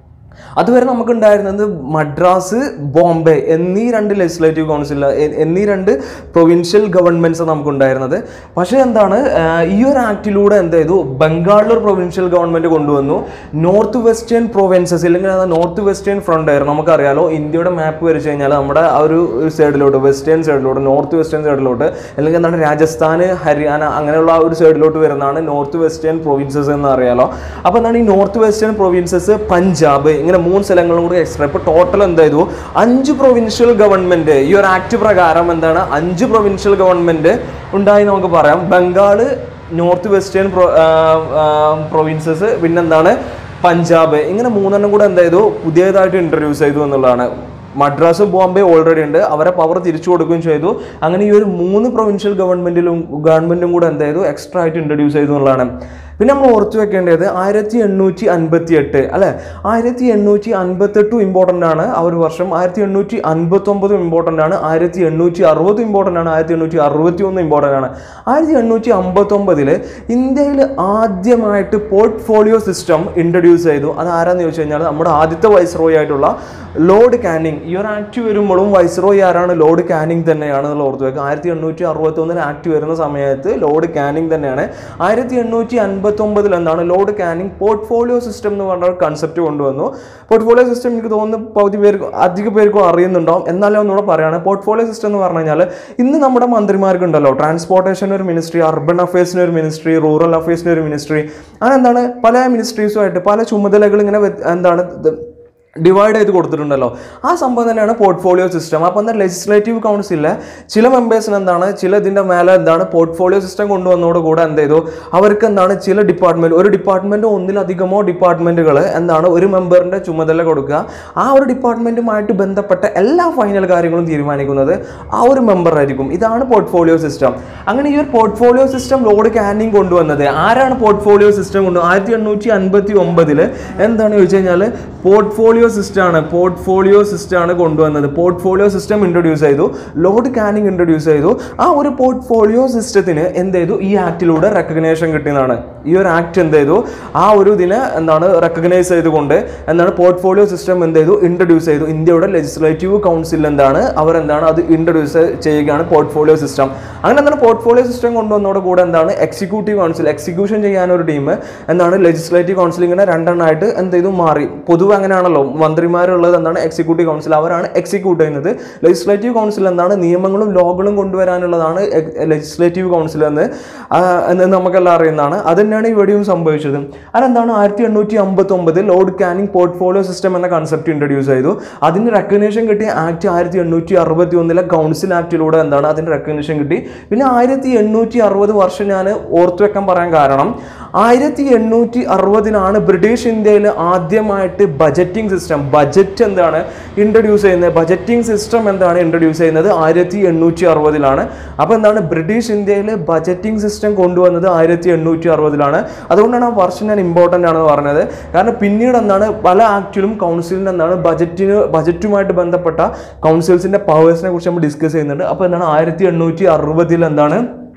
അതുവരെ നമുക്ക് ഉണ്ടായിരുന്നത് മദ്രാസ് ബോംബെ എന്നീ രണ്ട് ലെജിസ്ലേറ്റീവ് കൗൺസിൽ എന്നീ രണ്ട് പ്രൊവിൻഷ്യൽ ഗവൺമെന്റ്സ് നമുക്ക് ഉണ്ടായിരുന്നത് പക്ഷേ എന്താണ് ആ, ഈ ഒരു ആക്ടിലൂടെ എന്ത് ചെയ്തു ബംഗാളിൽ ഒരു പ്രൊവിൻഷ്യൽ ഗവൺമെന്റ് കൊണ്ടുവന്നു നോർത്ത് വെസ്റ്റേൺ പ്രൊവിൻസസ് അല്ലെങ്കിൽ നോർത്ത് വെസ്റ്റേൺ ഫ്രണ്ടയർ നമുക്കറിയാലോ ഇന്ത്യയുടെ മാപ്പ് വരച്ച് കഴിഞ്ഞാൽ നമ്മുടെ ആ ഒരു സൈഡിലോട്ട് വെസ്റ്റേൺ സൈഡിലോട്ട് നോർത്ത് വെസ്റ്റേൺ സൈഡിലോട്ട് അല്ലെങ്കിൽ എന്താണ് രാജസ്ഥാൻ ഹരിയാന അങ്ങനെയുള്ള ആ ഒരു സൈഡിലോട്ട് വരുന്നതാണ് നോർത്ത് വെസ്റ്റേൺ പ്രൊവിൻസസ് എന്ന് അറിയാലോ അപ്പോൾ എന്താണ് ഈ നോർത്ത് വെസ്റ്റേൺ പ്രൊവിൻസസ് പഞ്ചാബ് ഇങ്ങനെ മൂന്ന് സ്ഥലങ്ങളും കൂടി എക്സ്ട്രാ ഇപ്പോൾ ടോട്ടൽ എന്ത് ചെയ്തു അഞ്ച് പ്രൊവിൻഷ്യൽ ഗവൺമെന്റ് ഈ ഒരു ആക്ട് പ്രകാരം എന്താണ് അഞ്ച് പ്രൊവിൻഷ്യൽ ഗവൺമെന്റ് ഉണ്ടായി നമുക്ക് പറയാം ബംഗാള് നോർത്ത് വെസ്റ്റേൺ പ്രൊവിൻസസ് പിന്നെന്താണ് പഞ്ചാബ് ഇങ്ങനെ മൂന്നെണ്ണം കൂടെ എന്ത് ചെയ്തു പുതിയതായിട്ട് ഇൻട്രൊഡ്യൂസ് ചെയ്തു എന്നുള്ളതാണ് മദ്രാസും ബോംബെ ഓൾറെഡി ഉണ്ട് അവരെ പവർ തിരിച്ചു കൊടുക്കുകയും ചെയ്തു അങ്ങനെ ഈ ഒരു മൂന്ന് പ്രൊവിൻഷ്യൽ ഗവൺമെന്റിലും ഗവൺമെന്റും കൂടെ എന്ത് ചെയ്തു എക്സ്ട്രാ ആയിട്ട് ഇൻട്രൊഡ്യൂസ് ചെയ്തു എന്നുള്ളതാണ് പിന്നെ നമ്മൾ ഓർത്തു വെക്കേണ്ടത് ആയിരത്തി എണ്ണൂറ്റി അൻപത്തി എട്ട് അല്ലെ ആയിരത്തി എണ്ണൂറ്റി അൻപത്തെട്ടും ഇമ്പോർട്ടൻ്റ് ആണ് ആ ഒരു വർഷം ആയിരത്തി എണ്ണൂറ്റി അൻപത്തൊമ്പതും ഇമ്പോർട്ടൻ്റ് ആണ് ആയിരത്തി എണ്ണൂറ്റി അറുപതും ഇമ്പോർട്ടൻ്റ് ആണ് ആയിരത്തി എണ്ണൂറ്റി അറുപത്തി ഒന്ന് ഇമ്പോർട്ടൻ്റ് ആണ് ആയിരത്തി എണ്ണൂറ്റി അമ്പത്തൊമ്പതിൽ ഇന്ത്യയിൽ ആദ്യമായിട്ട് പോർട്ട്ഫോളിയോ സിസ്റ്റം ഇൻട്രൊഡ്യൂസ് ചെയ്തു അത് ആരാന്ന് ചോദിച്ചു കഴിഞ്ഞാൽ നമ്മുടെ ആദ്യത്തെ വൈസ്രോയി ആയിട്ടുള്ള ലോർഡ് കാനിങ് ഈ ഒരു ആക്ട് വരുമ്പോഴും വൈസ്രോയി ആരാണ് ലോർഡ് കാനിങ് തന്നെയാണ് എന്നുള്ള ഓർത്ത് വെക്കുക ആയിരത്തി എണ്ണൂറ്റി അറുപത്തി ഒന്നിൽ ആക്ട് വരുന്ന സമയത്ത് ലോർഡ് കാനിങ് തന്നെയാണ് ആയിരത്തി എണ്ണൂറ്റി അൻപത്തി ഒമ്പതിൽ എന്താണ് ലോർഡ് കാനിങ് പോർട്ട്ഫോളിയോ സിസ്റ്റം എന്ന് പറഞ്ഞ കൺസെപ്റ്റ് കൊണ്ടുവന്നു പോർട്ട്ഫോളിയോ സിസ്റ്റം എനിക്ക് തോന്നുന്നു പകുതി പേർക്ക് അധിക പേർക്കും അറിയുന്നുണ്ടാവും എന്നാലും ഒന്നുകൂടെ പറയുകയാണ് പോർട്ട്ഫോളിയോ സിസ്റ്റം എന്ന് പറഞ്ഞു കഴിഞ്ഞാൽ ഇന്ന് നമ്മുടെ മന്ത്രിമാർക്ക് ഉണ്ടല്ലോ ട്രാൻസ്പോർട്ടേഷൻ ഒരു മിനിസ്ട്രി അർബൻ അഫയേഴ്സിന് ഒരു മിനിസ്ട്രി റൂറൽ അഫയേഴ്സിന് ഒരു മിനിസ്ട്രി അങ്ങനെ എന്താണ് പല മിനിസ്ട്രീസുമായിട്ട് പല ചുമതലകൾ ഇങ്ങനെ വ്യത്- എന്താണ് ഇത് ഡിവൈഡ് ചെയ്ത് കൊടുത്തിട്ടുണ്ടല്ലോ ആ സംഭവം തന്നെയാണ് പോർട്ട്ഫോളിയോ സിസ്റ്റം അപ്പോൾ എന്താ ലെജിസ്ലേറ്റീവ് കൗൺസിലിലെ ചില മെമ്പേഴ്സിന് എന്താണ് ചില ഇതിൻ്റെ മേലെ എന്താണ് പോർട്ട്ഫോളിയോ സിസ്റ്റം കൊണ്ടുവന്നതോടുകൂടെ എന്ത് ചെയ്തു അവർക്ക് എന്താണ് ചില ഡിപ്പാർട്ട്മെന്റ് ഒരു ഡിപ്പാർട്ട്മെന്റ് ഒന്നിലധികമോ ഡിപ്പാർട്ട്മെന്റുകൾ എന്താണ് ഒരു മെമ്പറിന്റെ ചുമതല കൊടുക്കുക ആ ഒരു ഡിപ്പാർട്ട്മെന്റുമായിട്ട് ബന്ധപ്പെട്ട എല്ലാ ഫൈനൽ കാര്യങ്ങളും തീരുമാനിക്കുന്നത് ആ ഒരു മെമ്പർ ആയിരിക്കും ഇതാണ് പോർട്ട്ഫോളിയോ സിസ്റ്റം അങ്ങനെ ഈ ഒരു പോർട്ട്ഫോളിയോ സിസ്റ്റം ലോഡ് കാനിങ് കൊണ്ടുവന്നത് ആരാണ് പോർട്ട്ഫോളിയോ സിസ്റ്റം കൊണ്ട് ആയിരത്തി എണ്ണൂറ്റി അൻപത്തി ഒമ്പതില് എന്താണ് ചോദിച്ചു കഴിഞ്ഞാൽ പോർട്ട്ഫോളിയോ സിസ്റ്റം ആണ് പോർട്ട്ഫോളിയോ സിസ്റ്റം ആണ് കൊണ്ടുവന്നത് പോർട്ട്ഫോളിയോ സിസ്റ്റം ഇൻട്രൊഡ്യൂസ് ചെയ്തു ലോഡ് കാനിങ് ഇൻട്രൊഡ്യൂസ് ചെയ്തു ആ ഒരു പോർട്ട്ഫോളിയോ സിസ്റ്റത്തിന് എന്ത് ചെയ്തു ഈ ആക്ടിലൂടെ റെക്കഗ്നേഷൻ കിട്ടിയതാണ് ഈ ഒരു ആക്ട് എന്ത് ചെയ്തു ആ ഒരു ഇതിനെ എന്താണ് റെക്കഗ്നൈസ് ചെയ്തുകൊണ്ട് എന്താണ് പോർട്ട്ഫോളിയോ സിസ്റ്റം എന്ത് ചെയ്തു ഇൻട്രൊഡ്യൂസ് ചെയ്തു ഇന്ത്യയുടെ ലെജിസ്ലേറ്റീവ് കൗൺസിൽ എന്താണ് അവർ എന്താണ് അത് ഇൻട്രൊഡ്യൂസ് ചെയ്യുകയാണ് പോർട്ട്ഫോളിയോ സിസ്റ്റം അങ്ങനെ എന്താണ് പോർട്ട്ഫോളിയോ സിസ്റ്റം കൊണ്ടുവന്നതോട് കൂടെ എന്താണ് എക്സിക്യൂട്ടീവ് കൗൺസിൽ എക്സിക്യൂഷൻ ചെയ്യാൻ ഒരു ടീം എന്താണ് ലെജിസ്ലേറ്റീവ് കൗൺസിൽ ഇങ്ങനെ രണ്ടെണ്ണമായിട്ട് എന്ത് ചെയ്തു മാറി പൊതുവെ അങ്ങനെയാണല്ലോ മന്ത്രിമാരുള്ളത് എന്താണ് എക്സിക്യൂട്ടീവ് കൗൺസിൽ അവരാണ് എക്സിക്യൂട്ട് ചെയ്യുന്നത് ലെജിസ്ലേറ്റീവ് കൗൺസിൽ എന്താണ് നിയമങ്ങളും ലോകളും കൊണ്ടുവരാനുള്ളതാണ് ലെജിസ്ലേറ്റീവ് കൗൺസിൽ എന്ന് ആ, എന്ന് നമുക്കെല്ലാം അറിയുന്നതാണ് അത് തന്നെയാണ് ഇവിടെയും സംഭവിച്ചത് അതെന്താണ് ആയിരത്തി എണ്ണൂറ്റി അമ്പത്തി ഒമ്പതിൽ ലോഡ് കാനിങ് പോർട്ട്ഫോളിയോ സിസ്റ്റം എന്ന കൺസെപ്റ്റ് ഇൻട്രൊഡ്യൂസ് ചെയ്തു അതിന് റെക്കഗ്നേഷൻ കിട്ടിയ ആക്ട് ആയിരത്തി എണ്ണൂറ്റി അറുപത്തി ഒന്നിലെ കൗൺസിൽ ആക്ടിലൂടെ എന്താണ് അതിന് റെക്കഗ്നേഷൻ കിട്ടി പിന്നെ ആയിരത്തി എണ്ണൂറ്റി അറുപത് വർഷം ഞാൻ ഓർത്തു വെക്കാൻ പറയാൻ കാരണം ആയിരത്തി എണ്ണൂറ്റി അറുപതിലാണ് ബ്രിട്ടീഷ് ഇന്ത്യയിൽ ആദ്യമായിട്ട് ബജറ്റിംഗ് സിസ്റ്റം ബജറ്റ് എന്താണ് ഇൻട്രൊഡ്യൂസ് ചെയ്യുന്നത് ബജറ്റിംഗ് സിസ്റ്റം എന്താണ് ഇൻട്രൊഡ്യൂസ് ചെയ്യുന്നത് ആയിരത്തി എണ്ണൂറ്റി അറുപതിലാണ് അപ്പോൾ എന്താണ് ബ്രിട്ടീഷ് ഇന്ത്യയിൽ ബജറ്റിംഗ് സിസ്റ്റം കൊണ്ടുവന്നത് ആയിരത്തി എണ്ണൂറ്റി അറുപതിലാണ് അതുകൊണ്ടാണ് ആ വർഷം ഞാൻ ഇമ്പോർട്ടൻ്റ് ആണെന്ന് പറഞ്ഞത് കാരണം പിന്നീട് എന്താണ് പല ആക്ടിലും കൗൺസിലിന് എന്താണ് ബജറ്റിന് ബജറ്റുമായിട്ട് ബന്ധപ്പെട്ട കൗൺസിൽസിൻ്റെ പവേഴ്സിനെ കുറിച്ച് നമ്മൾ ഡിസ്കസ് ചെയ്യുന്നുണ്ട് അപ്പോൾ എന്താണ് ആയിരത്തി എണ്ണൂറ്റി അറുപതിൽ എന്താണ്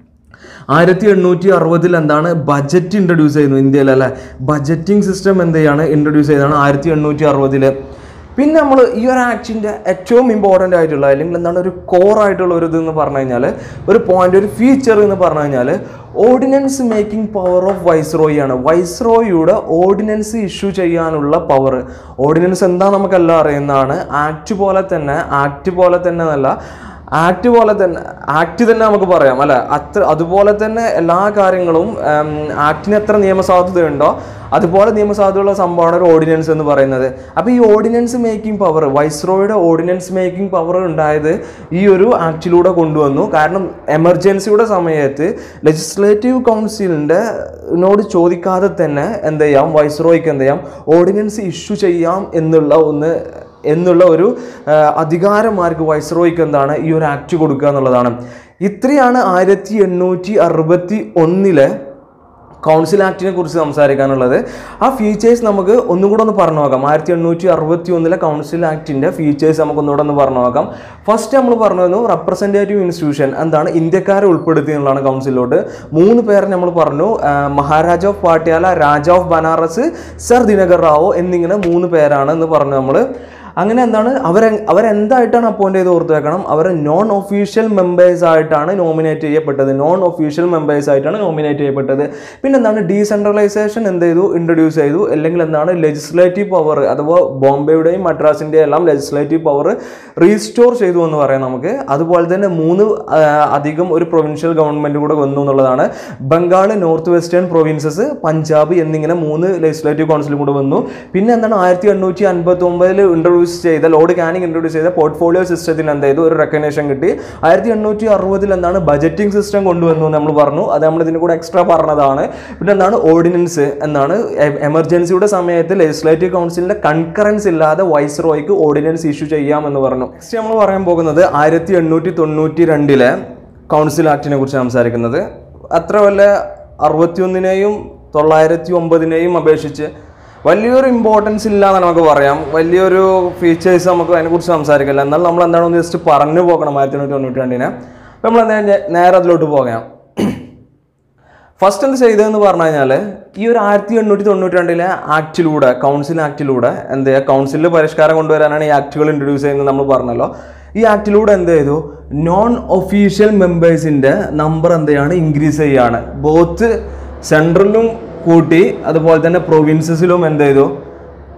ആയിരത്തി എണ്ണൂറ്റി അറുപതിൽ എന്താണ് ബജറ്റ് ഇൻട്രൊഡ്യൂസ് ചെയ്യുന്നു ഇന്ത്യയിൽ അല്ലെ ബജറ്റിംഗ് സിസ്റ്റം എന്ത് ചെയ്യാണ് ഇൻട്രൊഡ്യൂസ് ചെയ്തതാണ് ആയിരത്തി എണ്ണൂറ്റി അറുപതിൽ പിന്നെ നമ്മൾ ഈ ഒരു ആക്ടിൻ്റെ ഏറ്റവും ഇമ്പോർട്ടൻ്റ് ആയിട്ടുള്ള അല്ലെങ്കിൽ എന്താണ് ഒരു കോർ ആയിട്ടുള്ള ഒരു ഇതെന്ന് പറഞ്ഞു കഴിഞ്ഞാൽ ഒരു പോയിന്റ് ഒരു ഫീച്ചർ എന്ന് പറഞ്ഞു കഴിഞ്ഞാൽ ordinance making power of viceroy ആണ് വൈസ്രോയിയുടെ ഓർഡിനൻസ് ഇഷ്യൂ ചെയ്യാനുള്ള പവർ ഓർഡിനൻസ് എന്താ നമുക്കെല്ലാം അറിയുന്നതാണ് ആക്ട് പോലെ തന്നെ ആക്ട് പോലെ തന്നെ എന്നല്ല ആക്ട് പോലെ തന്നെ ആക്ട് തന്നെ നമുക്ക് പറയാം അല്ലെ അത്ര അതുപോലെ തന്നെ എല്ലാ കാര്യങ്ങളും ഉം, ആക്ടിന് എത്ര നിയമസാധുതയുണ്ടോ അതുപോലെ നിയമസാധുതയുള്ള സംഭവമാണ് ഒരു ഓർഡിനൻസ് എന്ന് പറയുന്നത് അപ്പോൾ ഈ ഓർഡിനൻസ് മേക്കിംഗ് പവർ വൈസ്രോയുടെ ഓർഡിനൻസ് മേക്കിംഗ് പവർ ഉണ്ടായത് ഈ ഒരു ആക്ടിലൂടെ കൊണ്ടുവന്നു കാരണം എമർജൻസിയുടെ സമയത്ത് ലെജിസ്ലേറ്റീവ് കൗൺസിലിൻ്റെ നോട് ചോദിക്കാതെ തന്നെ എന്ത് ചെയ്യാം വൈസ്രോയ്ക്ക് എന്ത് ചെയ്യാം ഓർഡിനൻസ് ഇഷ്യൂ ചെയ്യാം എന്നുള്ള ഒന്ന് എന്നുള്ള ഒരു ആ, അധികാരമാർക്ക് വൈസ്രോയ്ക്ക് എന്താണ് ഈ ഒരു ആക്ട് കൊടുക്കുക എന്നുള്ളതാണ് ഇത്രയാണ് ആയിരത്തി എണ്ണൂറ്റി അറുപത്തി ഒന്നിലെ കൗൺസിൽ ആക്ടിനെ കുറിച്ച് സംസാരിക്കാനുള്ളത് ആ ഫീച്ചേഴ്സ് നമുക്ക് ഒന്നും കൂടെ ഒന്ന് പറഞ്ഞു നോക്കാം ആയിരത്തി എണ്ണൂറ്റി അറുപത്തി ഒന്നിലെ കൗൺസിൽ ആക്ടിൻ്റെ ഫീച്ചേഴ്സ് നമുക്ക് ഒന്നുകൂടെ ഒന്ന് പറഞ്ഞു നോക്കാം ഫസ്റ്റ് നമ്മൾ പറഞ്ഞു തന്നു റെപ്രസെൻറ്റേറ്റീവ് ഇൻസ്റ്റിറ്റ്യൂഷൻ എന്താണ് ഇന്ത്യക്കാരെ ഉൾപ്പെടുത്തി എന്നുള്ളതാണ് കൗൺസിലോട്ട് മൂന്ന് പേരെ നമ്മൾ പറഞ്ഞു ആ, Maharaja of Patiala Raja of Banaras sir Dinkar Rao എന്നിങ്ങനെ മൂന്ന് പേരാണ് എന്ന് പറഞ്ഞു നമ്മൾ അങ്ങനെ എന്താണ് അവരെ അവരെന്തായിട്ടാണ് അപ്പോയിന്റ് ചെയ്ത് ഓർത്ത് വെക്കണം അവർ നോൺ ഒഫീഷ്യൽ മെമ്പേഴ്സ് ആയിട്ടാണ് നോമിനേറ്റ് ചെയ്യപ്പെട്ടത് നോൺ ഒഫീഷ്യൽ മെമ്പേഴ്സ് ആയിട്ടാണ് നോമിനേറ്റ് ചെയ്യപ്പെട്ടത് പിന്നെ എന്താണ് ഡീസെൻട്രലൈസേഷൻ എന്ത് ചെയ്തു ഇൻട്രൊഡ്യൂസ് ചെയ്തു അല്ലെങ്കിൽ എന്താണ് ലെജിസ്ലേറ്റീവ് പവർ അഥവാ ബോംബെയുടെയും മദ്രാസിൻ്റെയും എല്ലാം ലെജിസ്ലേറ്റീവ് പവർ റീസ്റ്റോർ ചെയ്തു എന്ന് പറയാം നമുക്ക് അതുപോലെ തന്നെ മൂന്ന് ആ, അധികം ഒരു പ്രൊവിൻഷ്യൽ ഗവൺമെൻറ് കൂടെ വന്നു എന്നുള്ളതാണ് Bengal north western provinces Punjab എന്നിങ്ങനെ മൂന്ന് ലെജിസ്ലേറ്റീവ് കൗൺസിലും കൂടെ വന്നു പിന്നെ എന്താണ് ആയിരത്തി എണ്ണൂറ്റി അൻപത്തി ഒമ്പതിൽ ഇൻട്രൊഡ്യൂസ് ചെയ്ത ലോഡ് കാനിങ് ഇൻട്രൊഡ്യൂസ് ചെയ്ത പോർട്ട്ഫോളിയോ സിസ്റ്റത്തിന് എന്ത് ചെയ്തു ഒരു റെക്കഗ്നേഷൻ കിട്ടി ആയിരത്തി എണ്ണൂറ്റി അറുപതിൽ എന്താണ് ബജറ്റിംഗ് സിസ്റ്റം കൊണ്ടുവന്നു എന്ന് നമ്മൾ പറഞ്ഞു അത് നമ്മൾ ഇതിന് കൂടെ എക്സ്ട്രാ പറഞ്ഞതാണ് പിന്നെ എന്താണ് ഓർഡിനൻസ് എന്നാണ് എമർജൻസിയുടെ സമയത്ത് ലെജിസ്ലേറ്റീവ് കൗൺസിലിന്റെ കൺകറൻസ് ഇല്ലാതെ വൈസ് റോയ്ക്ക് ഓർഡിനൻസ് ഇഷ്യൂ ചെയ്യാമെന്ന് പറഞ്ഞു നെക്സ്റ്റ് നമ്മൾ പറയാൻ പോകുന്നത് ആയിരത്തി എണ്ണൂറ്റി തൊണ്ണൂറ്റി രണ്ടിലെ കൗൺസിൽ ആക്ടിനെ കുറിച്ച് സംസാരിക്കുന്നത് അത്ര വല്ല അറുപത്തിയൊന്നിനെയും തൊള്ളായിരത്തി ഒമ്പതിനെയും അപേക്ഷിച്ച് വലിയൊരു ഇമ്പോർട്ടൻസ് ഇല്ല എന്ന് നമുക്ക് പറയാം വലിയൊരു ഫീച്ചേഴ്സ് നമുക്ക് അതിനെക്കുറിച്ച് സംസാരിക്കില്ല എന്നാൽ നമ്മൾ എന്താണ് ഒന്ന് ജസ്റ്റ് പറഞ്ഞു പോകണം ആയിരത്തി എണ്ണൂറ്റി തൊണ്ണൂറ്റി രണ്ടിനെ അപ്പോൾ നമ്മൾ എന്താ നേരെ അതിലോട്ട് പോകാം ഫസ്റ്റ് എന്ത് ചെയ്തതെന്ന് പറഞ്ഞു കഴിഞ്ഞാൽ ഈ ഒരു ആയിരത്തി എണ്ണൂറ്റി തൊണ്ണൂറ്റി രണ്ടിലെ ആക്ടിലൂടെ കൗൺസിൽ ആക്ടിലൂടെ എന്ത് ചെയ്യുക കൗൺസിലിൽ പരിഷ്കാരം കൊണ്ടുവരാനാണ് ഈ ആക്ടുകൾ ഇൻട്രൊഡ്യൂസ് ചെയ്യുന്നത് നമ്മൾ പറഞ്ഞല്ലോ ഈ ആക്ടിലൂടെ എന്ത് ചെയ്തു നോൺ ഒഫീഷ്യൽ മെമ്പേഴ്സിൻ്റെ നമ്പർ എന്ത് ചെയ്യാണ് ഇൻക്രീസ് ചെയ്യാണ് ബോത്ത് സെൻട്രലിലും കൂട്ടി അതുപോലെ തന്നെ പ്രൊവിൻസസിലും എന്ത് ചെയ്തു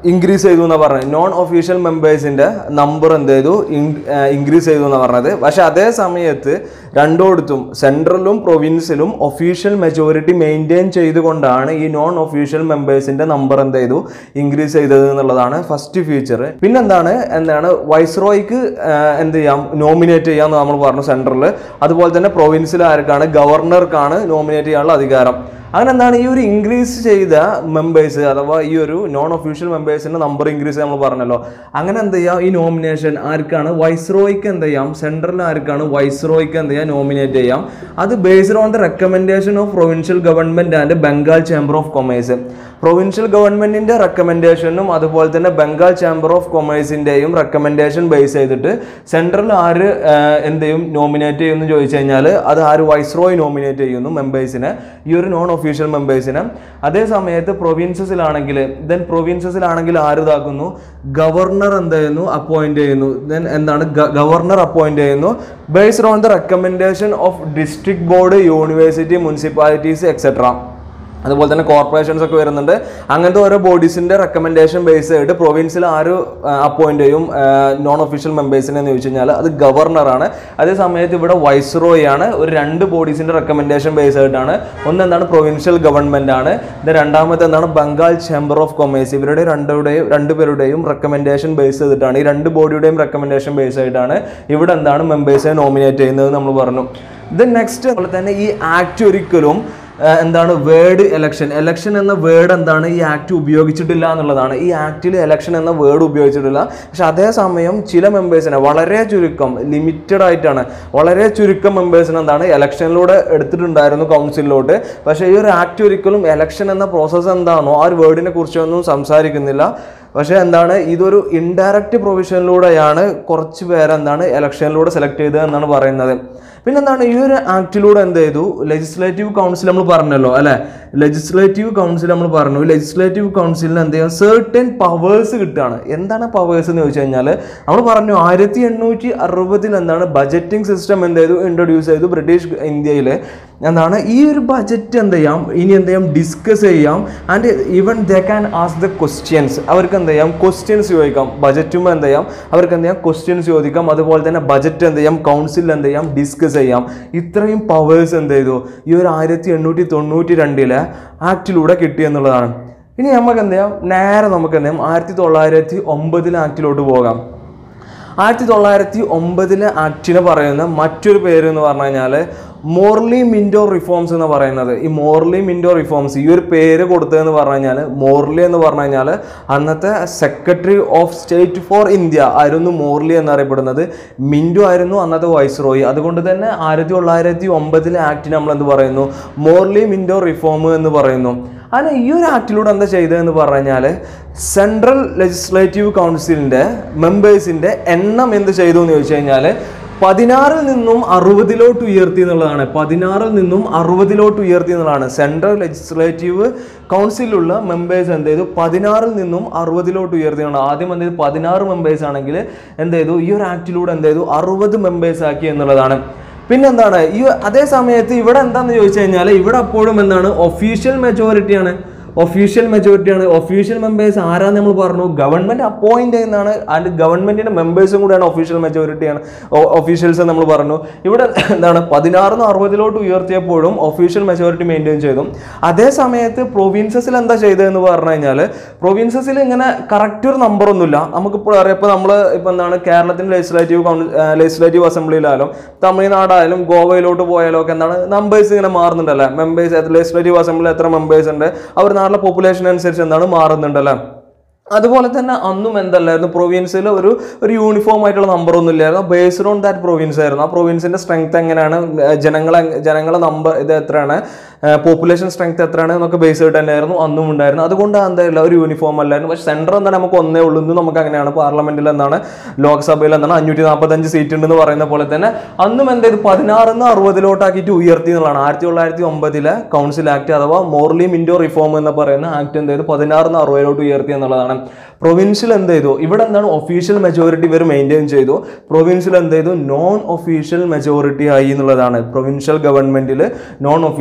ഇൻക്രീസ് ചെയ്തു എന്ന് പറഞ്ഞത് നോൺ ഒഫീഷ്യൽ മെമ്പേഴ്സിൻ്റെ നമ്പർ എന്ത് ചെയ്തു ഇൻക്രീസ് ചെയ്തു എന്ന് പറഞ്ഞത് പക്ഷെ അതേ സമയത്ത് രണ്ടോടത്തും സെൻട്രലും പ്രൊവിൻസിലും ഒഫീഷ്യൽ മെജോറിറ്റി മെയിൻറ്റെയിൻ ചെയ്തുകൊണ്ടാണ് ഈ നോൺ ഒഫീഷ്യൽ മെമ്പേഴ്സിൻ്റെ നമ്പർ എന്ത് ചെയ്തു ഇൻക്രീസ് ചെയ്തത് എന്നുള്ളതാണ് ഫസ്റ്റ് ഫീച്ചർ പിന്നെന്താണ് എന്താണ് വൈസ്രോയ്ക്ക് എന്ത് ചെയ്യാം നോമിനേറ്റ് ചെയ്യാമെന്ന് നമ്മൾ പറഞ്ഞു സെൻട്രൽ അതുപോലെ തന്നെ പ്രൊവിൻസിൽ ആർക്കാണ് ഗവർണർക്കാണ് നോമിനേറ്റ് ചെയ്യാനുള്ള അധികാരം അങ്ങനെ എന്താണ് ഈ ഒരു ഇൻക്രീസ് ചെയ്ത മെമ്പേഴ്സ് അഥവാ ഈ ഒരു നോൺ ഒഫീഷ്യൽ മെമ്പേഴ്സിന്റെ നമ്പർ ഇൻക്രീസ് നമ്മൾ പറഞ്ഞല്ലോ അങ്ങനെ എന്ത് ചെയ്യാം ഈ നോമിനേഷൻ ആർക്കാണ് വൈസ്രോയ്ക്ക് എന്ത് ചെയ്യാം സെൻട്രൽ ആർക്കാണ് വൈസ്രോയ്ക്ക് എന്ത് ചെയ്യാം നോമിനേറ്റ് ചെയ്യാം അത് based on the recommendation of provincial government and Bengal chamber of commerce provincial ഗവൺമെന്റിന്റെ റെക്കമെൻഡേഷനും അതുപോലെ തന്നെ ബംഗാൾ ചേംബർ ഓഫ് കൊമേഴ്സിന്റെയും റെക്കമെൻഡേഷൻ ബേസ് ചെയ്തിട്ട് സെൻട്രൽ ആര് ആഹ്, എന്ത് ചെയ്യും നോമിനേറ്റ് ചെയ്യുമെന്ന് ചോദിച്ചു കഴിഞ്ഞാൽ അത് ആര് വൈസ്രോയ് നോമിനേറ്റ് ചെയ്യുന്നു മെമ്പേഴ്സിനെ ഈ ഒരു നോൺ ഒഫീഷ്യൽ മെമ്പേഴ്സിനെ അതേ സമയത്ത് പ്രൊവിൻസസിലാണെങ്കിൽ ദെൻ പ്രൊവിൻസസിലാണെങ്കിൽ ആര് ഇതാക്കുന്നു ഗവർണർ എന്ത് ചെയ്യുന്നു അപ്പോയിന്റ് ചെയ്യുന്നു ദെൻ എന്താണ് ഗവർണർ അപ്പോയിന്റ് ചെയ്യുന്നു based on the recommendation of district board university municipalities etcetera അതുപോലെ തന്നെ കോർപ്പറേഷൻസ് ഒക്കെ വരുന്നുണ്ട് അങ്ങനത്തെ ഓരോ ബോഡീസിന്റെ റെക്കമെൻഡേഷൻ ബേസ് ചെയ്തിട്ട് പ്രൊവിൻസിൽ ആര് അപ്പോയിന്റ് ചെയ്യും നോൺ ഒഫീഷ്യൽ മെമ്പേഴ്സിനെ എന്ന് ചോദിച്ചു കഴിഞ്ഞാൽ അത് ഗവർണറാണ് അതേ സമയത്ത് ഇവിടെ വൈസ്രോയി ആണ് ഒരു രണ്ട് ബോഡീസിന്റെ റെക്കമെൻഡേഷൻ ബേസ് ആയിട്ടാണ് ഒന്ന് എന്താണ് പ്രൊവിൻഷ്യൽ ഗവൺമെന്റ് ആണ് ഇത് രണ്ടാമത്തെ എന്താണ് ബംഗാൾ ചേംബർ ഓഫ് കൊമേഴ്സ് ഇവരുടെ രണ്ടുപേരുടെയും രണ്ടുപേരുടെയും റെക്കമെൻഡേഷൻ ബേസ് ചെയ്തിട്ടാണ് ഈ രണ്ട് ബോഡിയുടെയും റെക്കമെൻഡേഷൻ ബേസ് ആയിട്ടാണ് ഇവിടെ എന്താണ് മെമ്പേഴ്സിനെ നോമിനേറ്റ് ചെയ്യുന്നത് നമ്മൾ പറഞ്ഞു ഇത് നെക്സ്റ്റ് അതുപോലെ തന്നെ ഈ ആക്ട് ഒരിക്കലും ആ, എന്താണ് വേർഡ് എലക്ഷൻ എലക്ഷൻ എന്ന വേർഡ് എന്താണ് ഈ ആക്ട് ഉപയോഗിച്ചിട്ടില്ല എന്നുള്ളതാണ് ഈ ആക്ടിൽ എലക്ഷൻ എന്ന വേർഡ് ഉപയോഗിച്ചിട്ടില്ല പക്ഷെ അതേസമയം ചില മെമ്പേഴ്സിനെ വളരെ ചുരുക്കം ലിമിറ്റഡ് ആയിട്ടാണ് വളരെ ചുരുക്കം മെമ്പേഴ്സിന് എന്താണ് എലക്ഷനിലൂടെ എടുത്തിട്ടുണ്ടായിരുന്നു കൗൺസിലിലോട്ട് പക്ഷേ ഈ ഒരു ആക്ട് ഒരിക്കലും എലക്ഷൻ എന്ന പ്രോസസ്സ് എന്താണോ ആ ഒരു വേർഡിനെ കുറിച്ചൊന്നും സംസാരിക്കുന്നില്ല പക്ഷേ എന്താണ് ഇതൊരു ഇൻഡയറക്റ്റ് പ്രൊവിഷനിലൂടെയാണ് കുറച്ച് പേര് എന്താണ് ഇലക്ഷനിലൂടെ സെലക്ട് ചെയ്തത് എന്നാണ് പറയുന്നത് പിന്നെന്താണ് ഈ ഒരു ആക്ടിലൂടെ എന്ത് ചെയ്തു ലെജിസ്ലേറ്റീവ് കൗൺസിൽ നമ്മൾ പറഞ്ഞല്ലോ അല്ലെ ലെജിസ്ലേറ്റീവ് കൗൺസിൽ നമ്മൾ പറഞ്ഞു ലെജിസ്ലേറ്റീവ് കൗൺസിലിന് എന്ത് ചെയ്യാം സെർട്ടൻ പവേഴ്സ് കിട്ടുകയാണ് എന്താണ് പവേഴ്സ് എന്ന് ചോദിച്ചു കഴിഞ്ഞാൽ നമ്മൾ പറഞ്ഞു ആയിരത്തി എണ്ണൂറ്റി അറുപതിൽ എന്താണ് ബജറ്റിംഗ് സിസ്റ്റം എന്ത് ചെയ്തു ഇൻട്രൊഡ്യൂസ് ചെയ്തു ബ്രിട്ടീഷ് ഇന്ത്യയിൽ എന്താണ് ഈ ഒരു ബജറ്റ് എന്ത് ചെയ്യാം ഇനി എന്ത് ചെയ്യാം ഡിസ്കസ് ചെയ്യാം and even they can ask the questions അവർക്ക് എന്ത് ചെയ്യാം ക്വസ്റ്റ്യൻസ് ചോദിക്കാം ബജറ്റുമ്പോൾ എന്ത് ചെയ്യാം അവർക്ക് എന്ത് ചെയ്യാം ക്വസ്റ്റ്യൻസ് ചോദിക്കാം അതുപോലെ തന്നെ ബജറ്റ് എന്ത് ചെയ്യാം കൗൺസിലിൽ എന്ത് ചെയ്യാം ഡിസ്കസ് ചെയ്യാം ഇത്രയും പവേഴ്സ് എന്ത് ചെയ്തു ഈ ഒരു ആയിരത്തി എണ്ണൂറ്റി തൊണ്ണൂറ്റി രണ്ടിലെ ആക്ടിലൂടെ കിട്ടി എന്നുള്ളതാണ് ഇനി നമുക്ക് എന്ത് ചെയ്യാം നേരെ നമുക്ക് എന്ത് ചെയ്യാം ആയിരത്തി തൊള്ളായിരത്തി ഒമ്പതിലെ ആക്ടിലോട്ട് പോകാം ആയിരത്തി തൊള്ളായിരത്തി ഒമ്പതിലെ ആക്ടിന് പറയുന്ന മറ്റൊരു പേര് എന്ന് പറഞ്ഞു കഴിഞ്ഞാൽ മോർലി മിൻഡോ റിഫോംസ് എന്ന് പറയുന്നത് ഈ മോർലി മിൻഡോ റിഫോംസ് ഈ ഒരു പേര് കൊടുത്തതെന്ന് പറഞ്ഞു കഴിഞ്ഞാൽ മോർലി എന്ന് പറഞ്ഞു കഴിഞ്ഞാൽ അന്നത്തെ secretary of state for India ആയിരുന്നു മോർലി എന്നറിയപ്പെടുന്നത് മിൻഡോ ആയിരുന്നു അന്നത്തെ വൈസ്രോയി അതുകൊണ്ട് തന്നെ ആയിരത്തി തൊള്ളായിരത്തി ഒമ്പതിലെ ആക്ടിന് നമ്മൾ എന്ത് പറയുന്നു മോർലി മിൻഡോ റിഫോം എന്ന് പറയുന്നു അങ്ങനെ ഈ ഒരു ആക്ടിലൂടെ എന്താ ചെയ്തതെന്ന് പറഞ്ഞു കഴിഞ്ഞാൽ സെൻട്രൽ ലെജിസ്ലേറ്റീവ് കൗൺസിലിൻ്റെ മെമ്പേഴ്സിൻ്റെ എണ്ണം എന്ത് ചെയ്തു എന്ന് ചോദിച്ചു കഴിഞ്ഞാൽ പതിനാറിൽ നിന്നും അറുപതിലോട്ട് ഉയർത്തി എന്നുള്ളതാണ് പതിനാറിൽ നിന്നും അറുപതിലോട്ട് ഉയർത്തി എന്നുള്ളതാണ് സെൻട്രൽ ലെജിസ്ലേറ്റീവ് കൗൺസിലുള്ള മെമ്പേഴ്സ് എന്ത് ചെയ്തു പതിനാറിൽ നിന്നും അറുപതിലോട്ട് ഉയർത്തിയാണ് ആദ്യം എന്ത് ചെയ്തു പതിനാറ് മെമ്പേഴ്സ് ആണെങ്കിൽ എന്ത് ചെയ്തു ഈ ഒരു ആക്ടിലൂടെ എന്ത് ചെയ്തു അറുപത് മെമ്പേഴ്സ് ആക്കി എന്നുള്ളതാണ് പിന്നെന്താണ് ഈ അതേ സമയത്ത് ഇവിടെ എന്താന്ന് ചോദിച്ചു കഴിഞ്ഞാൽ ഇവിടെ അപ്പോഴും എന്താണ് ഒഫീഷ്യൽ മെജോറിറ്റിയാണ് ഒഫീഷ്യൽ മെജോറിറ്റിയാണ് ഒഫീഷ്യൽ മെമ്പേഴ്സ് ആരാന്ന് നമ്മൾ പറഞ്ഞു ഗവൺമെന്റ് അപ്പോയിന്റ് ചെയ്യുന്നതാണ് ആൻഡ് ഗവൺമെന്റിന്റെ മെമ്പേഴ്സും കൂടെയാണ് ഒഫീഷ്യൽ മെജോറിറ്റിയാണ് ഒഫീഷ്യൽസ് നമ്മൾ പറഞ്ഞു ഇവിടെ എന്താണ് പതിനാറിന്ന് അറുപതിലോട്ട് ഉയർത്തിയപ്പോഴും ഒഫീഷ്യൽ മെജോറിറ്റി മെയിൻറ്റെയിൻ ചെയ്തു അതേ സമയത്ത് പ്രൊവിൻസസിൽ എന്താ ചെയ്തതെന്ന് പറഞ്ഞു കഴിഞ്ഞാൽ പ്രൊവിൻസസിൽ ഇങ്ങനെ കറക്റ്റ് ഒരു നമ്പർ ഒന്നുമില്ല നമുക്കിപ്പോൾ അറിയാം ഇപ്പോൾ നമ്മൾ ഇപ്പോൾ എന്താണ് കേരളത്തിൻ്റെ ലെജിസ്ലേറ്റീവ് ലെജിസ്ലേറ്റീവ് അസംബ്ലിയിലായാലും തമിഴ്നാടായാലും ഗോവയിലോട്ട് പോയാലും ഒക്കെ എന്താണ് നമ്പേഴ്സ് ഇങ്ങനെ മാറുന്നുണ്ടല്ലേ മെമ്പേഴ്സ് ലെജിസ്ലേറ്റീവ് അസംബ്ലിയിൽ എത്ര മെമ്പേഴ്സ് ഉണ്ട് അവർ നാട്ടിലെ പോപ്പുലേഷൻ അനുസരിച്ച് എന്താണ് മാറുന്നുണ്ടല്ലേ അതുപോലെ തന്നെ അന്നും എന്തല്ലായിരുന്നു പ്രൊവിൻസിൽ ഒരു ഒരു യൂണിഫോം ആയിട്ടുള്ള നമ്പർ ഒന്നും ഇല്ലായിരുന്നു ബേസ്ഡ് ഓൺ ദാറ്റ് പ്രൊവിൻസ് ആയിരുന്നു ആ പ്രൊവിൻസിന്റെ സ്ട്രെങ്ത് എങ്ങനെയാണ് ഏർ ജനങ്ങളെ ജനങ്ങളെ നമ്പർ ഇത് എത്രയാണ് പോപ്പുലേഷൻ സ്ട്രെങ്ത് എത്രയാണ് എന്നൊക്കെ ബേസ് ചെയ്തിട്ട് തന്നെയായിരുന്നു അന്നും ഉണ്ടായിരുന്നു അതുകൊണ്ട് എന്തായാലും ഒരു യൂണിഫോം അല്ലായിരുന്നു പക്ഷെ സെൻറ്റർ എന്താണ് നമുക്ക് ഒന്നേ ഉള്ളൂ ഇന്ന് നമുക്ക് അങ്ങനെയാണ് പാർലമെന്റിൽ എന്താണ് ലോക്സഭയിൽ എന്താണ് അഞ്ഞൂറ്റി നാൽപ്പത്തഞ്ച് സീറ്റ് ഉണ്ടെന്ന് പറയുന്ന പോലെ തന്നെ അന്നും എന്ത് ചെയ്തു പതിനാറിന്ന് അറുപതിലോട്ടാക്കിയിട്ട് ഉയർത്തി എന്നുള്ളതാണ് ആയിരത്തി തൊള്ളായിരത്തി ഒമ്പതിലെ കൗൺസിൽ ആക്ട് അഥവാ മോർലി മിൻഡോ റിഫോം എന്ന് പറയുന്ന ആക്ട് എന്ത് ചെയ്തു പതിനാറിന്ന് അറുപതിലോട്ട് ഉയർത്തി എന്നുള്ളതാണ് പ്രൊവിൻഷ്യൽ എന്ത് ചെയ്തു ഇവിടെ എന്താണ് ഒഫീഷ്യൽ മെജോറിറ്റി ഇവർ മെയിൻറ്റെയിൻ ചെയ്തു പ്രൊവിൻഷ്യൽ എന്ത് ചെയ്തു നോൺ ഒഫീഷ്യൽ മെജോറിറ്റി ആയി എന്നുള്ളതാണ് പ്രൊവിൻഷ്യൽ ഗവൺമെന്റിൽ നോൺ ഒഫീഷ്യൽ അപ്പോൾ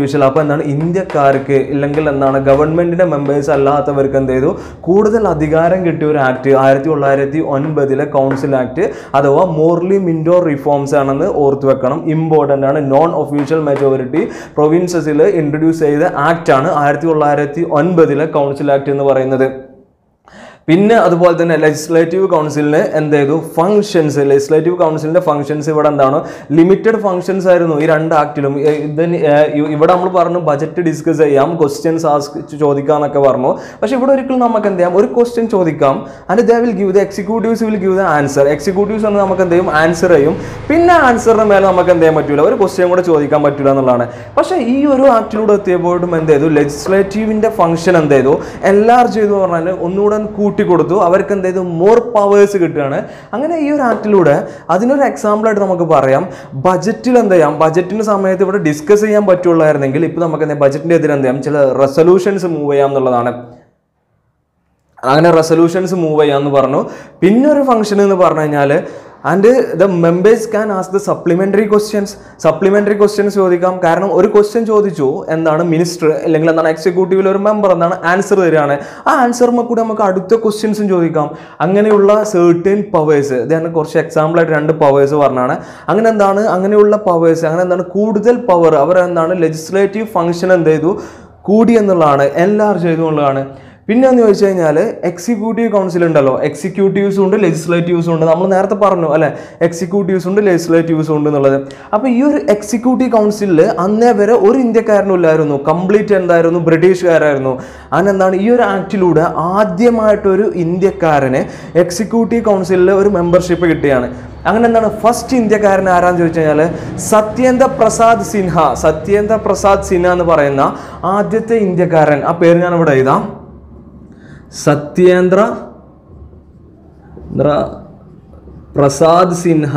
എന്താണ് ഇന്ത്യക്കാർക്ക് ഇല്ലെങ്കിൽ എന്താണ് ഗവൺമെന്റിന്റെ മെമ്പേഴ്സ് അല്ലാത്തവർക്ക് എന്ത് ചെയ്തു കൂടുതൽ അധികാരം കിട്ടിയ ഒരു ആക്ട് ആയിരത്തി തൊള്ളായിരത്തി ഒൻപതിലെ കൗൺസിൽ ആക്ട് അഥവാ മോർലി മിൻഡോ റിഫോംസ് ആണെന്ന് ഓർത്തു വെക്കണം ഇമ്പോർട്ടൻ്റ് ആണ് നോൺ ഒഫീഷ്യൽ മെജോറിറ്റി പ്രൊവിൻസസിൽ ഇൻട്രൊഡ്യൂസ് ചെയ്ത ആക്ട് ആണ് ആയിരത്തി തൊള്ളായിരത്തി ഒൻപതിലെ കൗൺസിൽ ആക്ട് എന്ന് പറയുന്നത് പിന്നെ അതുപോലെ തന്നെ ലെജിസ്ലേറ്റീവ് കൗൺസിലിന് എന്ത് ചെയ്തു ഫങ്ഷൻസ് ലെജിസ്ലേറ്റീവ് കൗൺസിലിന്റെ ഫങ്ഷൻസ് ഇവിടെ എന്താണ് ലിമിറ്റഡ് ഫങ്ഷൻസ് ആയിരുന്നു ഈ രണ്ട് ആക്ടിലും ഇതിന് ഏർ ഇ- ഇവിടെ നമ്മൾ പറഞ്ഞു ബജറ്റ് ഡിസ്കസ് ചെയ്യാം ക്വസ്റ്റ്യൻസ് ആസ്ക് ചോദിക്കാം എന്നൊക്കെ പറഞ്ഞു പക്ഷെ ഇവിടെ ഒരിക്കലും നമുക്ക് എന്ത് ചെയ്യാം ഒരു ക്വസ്റ്റ്യൻ ചോദിക്കാം and they will give the executives will give the answer executives എന്ന് നമുക്ക് എന്ത് ചെയ്യും ആൻസർ ചെയ്യും പിന്നെ ആൻസറിന് മേലെ നമുക്ക് എന്ത് ചെയ്യാൻ പറ്റില്ല ഒരു ക്വസ്റ്റ്യൻ കൂടെ ചോദിക്കാൻ പറ്റില്ല എന്നുള്ളതാണ് പക്ഷേ ഈ ഒരു ആക്ടിലൂടെ എത്തിയപ്പോഴും എന്ത് ചെയ്തു ലെജിസ്ലേറ്റീവിന്റെ ഫംഗ്ഷൻ എന്ത് ചെയ്തു എല്ലാവരും ചെയ്തു പറഞ്ഞാൽ ഒന്നുകൂടെ കൂട്ടിക്കൊടുത്തു അവർക്ക് എന്ത് ചെയ്തു മോർ പവേഴ്സ് കിട്ടുകയാണ് അങ്ങനെ ഈ ഒരു ആക്ടിലൂടെ അതിനൊരു എക്സാമ്പിൾ ആയിട്ട് നമുക്ക് പറയാം ബജറ്റിൽ എന്ത് ചെയ്യാം ബജറ്റിന്റെ സമയത്ത് ഇവിടെ ഡിസ്കസ് ചെയ്യാൻ പറ്റുള്ളായിരുന്നെങ്കിൽ ഇപ്പൊ നമുക്ക് എന്താ ബജറ്റിന്റെ എതിരെ എന്ത് ചെയ്യാം ചില റെസൊല്യൂഷൻസ് മൂവ് ചെയ്യാം എന്നുള്ളതാണ് അങ്ങനെ റെസൊല്യൂഷൻസ് മൂവ് ചെയ്യാമെന്ന് പറഞ്ഞു പിന്നെ ഒരു ഫംഗ്ഷൻ എന്ന് പറഞ്ഞു കഴിഞ്ഞാൽ and the members can ask the supplementary questions supplementary questions ചോദിക്കാം കാരണം ഒരു ക്വസ്റ്റ്യൻ ചോദിച്ചു എന്താണ് മിനിസ്റ്റർ അല്ലെങ്കിൽ എന്താണ് എക്സിക്യൂട്ടീവിൽ ഒരു മെമ്പർ എന്താണ് ആൻസർ തരികയാണ് ആ ആൻസറിന് കൂടി നമുക്ക് അടുത്ത ക്വസ്റ്റ്യൻസും ചോദിക്കാം അങ്ങനെയുള്ള സേർട്ടേൺ പവേഴ്സ് ഇതാണ് കുറച്ച് എക്സാമ്പിൾ ആയിട്ട് രണ്ട് പവേഴ്സ് പറഞ്ഞാണ് അങ്ങനെ എന്താണ് അങ്ങനെയുള്ള പവേഴ്സ് അങ്ങനെ എന്താണ് കൂടുതൽ പവർ അവർ എന്താണ് ലെജിസ്ലേറ്റീവ് ഫംഗ്ഷൻ എന്ത് ചെയ്തു കൂടി എന്നുള്ളതാണ് എല്ലാവരും ചെയ്തു എന്നുള്ളതാണ് പിന്നെ എന്ന് ചോദിച്ചു കഴിഞ്ഞാൽ എക്സിക്യൂട്ടീവ് കൗൺസിൽ ഉണ്ടല്ലോ എക്സിക്യൂട്ടീവ്സും ഉണ്ട് ലെജിസ്ലേറ്റീവ്സും ഉണ്ട് നമ്മൾ നേരത്തെ പറഞ്ഞു അല്ലെ എക്സിക്യൂട്ടീവ്സും ഉണ്ട് ലെജിസ്ലേറ്റീവ്സും ഉണ്ട് എന്നുള്ളത് അപ്പോൾ ഈ ഒരു എക്സിക്യൂട്ടീവ് കൗൺസിലിൽ അന്നേ വരെ ഒരു ഇന്ത്യക്കാരനും ഇല്ലായിരുന്നു കംപ്ലീറ്റ് എന്തായിരുന്നു ബ്രിട്ടീഷുകാരായിരുന്നു അതിനെന്താണ് ഈ ഒരു ആക്ടിലൂടെ ആദ്യമായിട്ടൊരു ഇന്ത്യക്കാരന് എക്സിക്യൂട്ടീവ് കൗൺസിലിൽ ഒരു മെമ്പർഷിപ്പ് കിട്ടുകയാണ് അങ്ങനെ എന്താണ് ഫസ്റ്റ് ഇന്ത്യക്കാരൻ ആരാന്ന് ചോദിച്ചു കഴിഞ്ഞാൽ സത്യേന്ദ്ര പ്രസാദ് സിൻഹ സത്യേന്ദ്ര പ്രസാദ് സിൻഹ എന്ന് പറയുന്ന ആദ്യത്തെ ഇന്ത്യക്കാരൻ ആ പേര് ഞാൻ ഇവിടെ എഴുതാം സത്യേന്ദ്ര ദ്ര- പ്രസാദ് സിൻഹ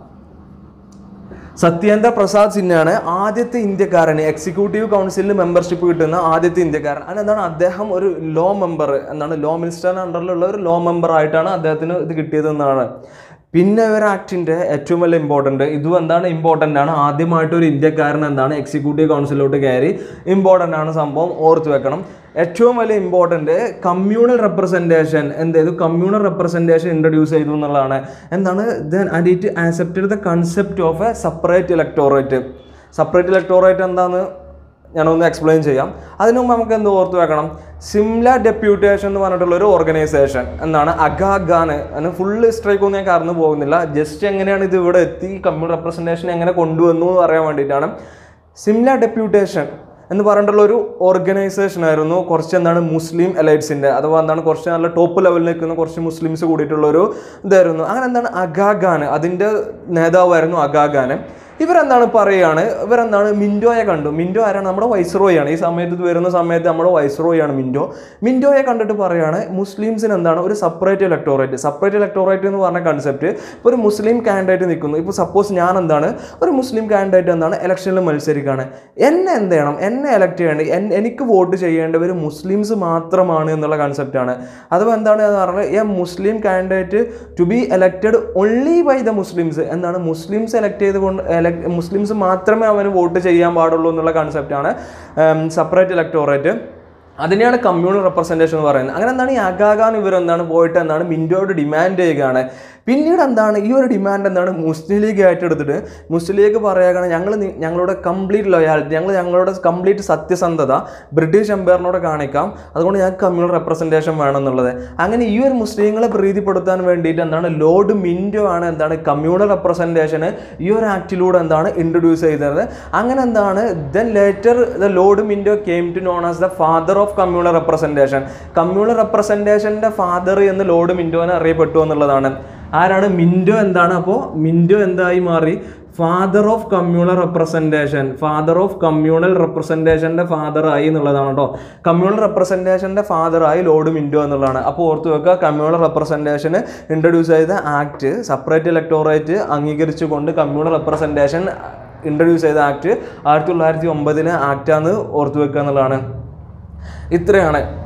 സത്യേന്ദ്ര പ്രസാദ് സിൻഹയാണ് ആദ്യത്തെ ഇന്ത്യക്കാരൻ എക്സിക്യൂട്ടീവ് കൗൺസിലിൽ മെമ്പർഷിപ്പ് കിട്ടുന്ന ആദ്യത്തെ ഇന്ത്യക്കാരൻ അതിനെന്താണ് അദ്ദേഹം ഒരു ലോ മെമ്പർ എന്താണ് ലോ മിനിസ്റ്ററിന്റെ അണ്ടറിലുള്ള ഒരു ലോ മെമ്പർ ആയിട്ടാണ് അദ്ദേഹത്തിന് ഇത് കിട്ടിയത് എന്നാണ് പിന്നെ ഒരു ആക്ടിന്റെ ഏറ്റവും വലിയ ഇമ്പോർട്ടൻ്റ് ഇതും എന്താണ് ഇമ്പോർട്ടൻ്റ് ആണ് ആദ്യമായിട്ട് ഒരു ഇന്ത്യക്കാരൻ എന്താണ് എക്സിക്യൂട്ടീവ് കൗൺസിലോട്ട് കയറി ഇമ്പോർട്ടൻ്റ് ആണ് സംഭവം ഓർത്ത് വെക്കണം ഏറ്റവും വലിയ ഇമ്പോർട്ടൻ്റ് കമ്മ്യൂണൽ റെപ്രസെൻറ്റേഷൻ എന്ത് ചെയ്തു കമ്മ്യൂണൽ റെപ്രസെൻറ്റേഷൻ ഇൻട്രൊഡ്യൂസ് ചെയ്തു എന്നുള്ളതാണ് എന്താണ് then and it accepted the concept of a separate electorate separate electorate എന്താന്ന് ഞാനൊന്ന് എക്സ്പ്ലെയിൻ ചെയ്യാം അതിനു മുമ്പ് നമുക്ക് എന്ത് ഓർത്ത് വെക്കണം സിംല ഡെപ്യൂട്ടേഷൻ എന്ന് പറഞ്ഞിട്ടുള്ള ഒരു ഓർഗനൈസേഷൻ എന്നാണ് അഗാഗാന് അതിന് ഫുള്ള് ഹിസ്റ്ററിക്ക് ഒന്നും ഞാൻ കടന്നു പോകുന്നില്ല ജസ്റ്റ് എങ്ങനെയാണ് ഇത് ഇവിടെ എത്തി കമ്മ്യൂൺ റെപ്രസെൻറ്റേഷൻ എങ്ങനെ കൊണ്ടുവന്നു എന്ന് പറയാൻ വേണ്ടിയിട്ടാണ് സിംല ഡെപ്യൂട്ടേഷൻ എന്ന് പറഞ്ഞിട്ടുള്ള ഒരു ഓർഗനൈസേഷൻ ആയിരുന്നു കുറച്ച് എന്താണ് മുസ്ലിം എലൈറ്റ്സിന്റെ അഥവാ എന്താണ് കുറച്ച് നല്ല ടോപ്പ് ലെവലിൽ നിൽക്കുന്ന കുറച്ച് മുസ്ലിംസ് കൂടിയിട്ടുള്ള ഒരു ഇതായിരുന്നു അങ്ങനെ എന്താണ് അഗാഖാൻ അതിന്റെ നേതാവായിരുന്നു അഗാഖാൻ ഇവരെന്താണ് പറയുകയാണ് ഇവരെന്താണ് മിൻഡോയെ കണ്ടു മിൻഡോ ആരാണ് നമ്മുടെ വൈസ്രോയി ആണ് ഈ സമയത്ത് ഇത് വരുന്ന സമയത്ത് നമ്മുടെ വൈസ്രോയി ആണ് മിൻഡോ മിൻഡോയെ കണ്ടിട്ട് പറയുകയാണ് മുസ്ലിംസിന് എന്താണ് ഒരു സെപ്പറേറ്റ് ഇലക്ടോറേറ്റ് സെപ്പറേറ്റ് ഇലക്ടോറേറ്റ് എന്ന് പറഞ്ഞ കൺസെപ്റ്റ് ഇപ്പോൾ ഒരു മുസ്ലിം കാൻഡിഡേറ്റ് നിൽക്കുന്നു ഇപ്പോൾ സപ്പോസ് ഞാൻ എന്താണ് ഒരു മുസ്ലിം കാൻഡിഡേറ്റ് എന്താണ് ഇലക്ഷനിൽ മത്സരിക്കുകയാണ് എന്നെ എന്ത് ചെയ്യണം എന്നെ എലക്ട് ചെയ്യേണ്ടത് എൻ- എനിക്ക് വോട്ട് ചെയ്യേണ്ടവർ മുസ്ലിംസ് മാത്രമാണ് എന്നുള്ള കൺസെപ്റ്റാണ് അഥവാ എന്താണ് എന്ന് പറഞ്ഞാൽ a Muslim candidate to be elected only by the Muslims എന്താണ് മുസ്ലിംസ് എലക്ട് ചെയ്തുകൊണ്ട് elect- മുസ്ലിംസ് മാത്രമേ അവന് വോട്ട് ചെയ്യാൻ പാടുള്ളൂ എന്നുള്ള കൺസെപ്റ്റാണ് സെപ്പറേറ്റ് ഇലക്ടോറേറ്റ് അതിനെയാണ് കമ്മ്യൂണൽ റെപ്രസെൻറ്റേഷൻ എന്ന് പറയുന്നത് അങ്ങനെ എന്താണ് ഈ അഗാഖാൻ ഇവർ എന്താണ് പോയിട്ട് എന്താണ് മിൻഡോയോട് ഡിമാൻഡ് ചെയ്യുകയാണ് പിന്നീട് എന്താണ് ഈ ഒരു ഡിമാൻഡ് എന്താണ് മുസ്ലിം ലീഗ് ഏറ്റെടുത്തിട്ട് മുസ്ലിം ലീഗ് പറയുകയാണ് ഞങ്ങൾ ഞങ്ങളുടെ കംപ്ലീറ്റ് ലോയാലിറ്റി ഞങ്ങൾ ഞങ്ങളുടെ കംപ്ലീറ്റ് സത്യസന്ധത ബ്രിട്ടീഷ് എംപയറിനോട് കാണിക്കാം അതുകൊണ്ട് ഞങ്ങൾക്ക് കമ്മ്യൂണൽ റെപ്രസെൻറ്റേഷൻ വേണം എന്നുള്ളത് അങ്ങനെ ഈ ഒരു മുസ്ലിങ്ങളെ പ്രീതിപ്പെടുത്താൻ വേണ്ടിയിട്ട് എന്താണ് ലോർഡ് മിൻഡോ ആണ് എന്താണ് കമ്മ്യൂണൽ റെപ്രസെൻറ്റേഷന് ഈ ഒരു ആക്ടിലൂടെ എന്താണ് ഇൻട്രൊഡ്യൂസ് ചെയ്തത് അങ്ങനെ എന്താണ് then later the lord Minto came to known as the father of communal representation communal റെപ്രസെൻറ്റേഷൻ്റെ ഫാദർ എന്ന് ലോർഡ് മിൻഡോനെ അറിയപ്പെട്ടു എന്നുള്ളതാണ് ആരാണ് മിൻഡോ എന്താണ് അപ്പോൾ മിൻഡോ എന്തായി മാറി father of communal representation father of communal റെപ്രസെൻറ്റേഷൻ്റെ ഫാദർ ആയി എന്നുള്ളതാണ് കേട്ടോ കമ്മ്യൂണൽ റെപ്രസെൻറ്റേഷൻ്റെ ഫാദർ ആയി ലോർഡ് മിൻഡോ എന്നുള്ളതാണ് അപ്പോൾ ഓർത്ത് വെക്കുക കമ്മ്യൂണൽ റെപ്രസെൻറ്റേഷന് ഇൻട്രൊഡ്യൂസ് ചെയ്ത ആക്ട് സെപ്പറേറ്റ് ഇലക്ടോറേറ്റ് അംഗീകരിച്ചുകൊണ്ട് കമ്മ്യൂണൽ റെപ്രസെൻറ്റേഷൻ ഇൻട്രൊഡ്യൂസ് ചെയ്ത ആക്ട് ആയിരത്തി തൊള്ളായിരത്തി ഒമ്പതിലെ ആക്റ്റാന്ന് ഓർത്ത് വെക്കുക എന്നുള്ളതാണ് ഇത്രയാണ്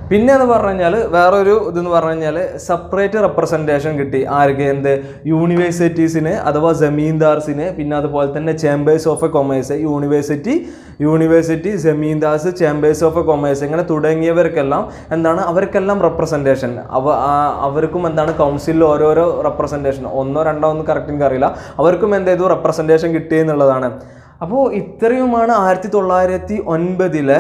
പിന്നെ എന്ന് പറഞ്ഞു കഴിഞ്ഞാൽ വേറൊരു ഇതെന്ന് പറഞ്ഞു കഴിഞ്ഞാൽ സെപ്പറേറ്റ് റെപ്രസെൻറ്റേഷൻ കിട്ടി ആർക്ക് എന്ത് യൂണിവേഴ്സിറ്റീസിന് അഥവാ ജമീന്ദാർസിന് പിന്നെ അതുപോലെ തന്നെ chambers of a commerce university university zamindars chambers of a commerce ഇങ്ങനെ തുടങ്ങിയവർക്കെല്ലാം എന്താണ് അവർക്കെല്ലാം റെപ്രസെൻറ്റേഷൻ അവ ആ- അവർക്കും എന്താണ് കൗൺസിലിൽ ഓരോരോ റെപ്രസെൻറ്റേഷൻ ഒന്നോ രണ്ടോ ഒന്നും കറക്റ്റ് എനിക്ക് അറിയില്ല അവർക്കും എന്ത് ചെയ്തു റെപ്രസെൻറ്റേഷൻ കിട്ടി എന്നുള്ളതാണ് അപ്പോൾ ഇത്രയുമാണ് ആയിരത്തി തൊള്ളായിരത്തി ഒൻപതിലെ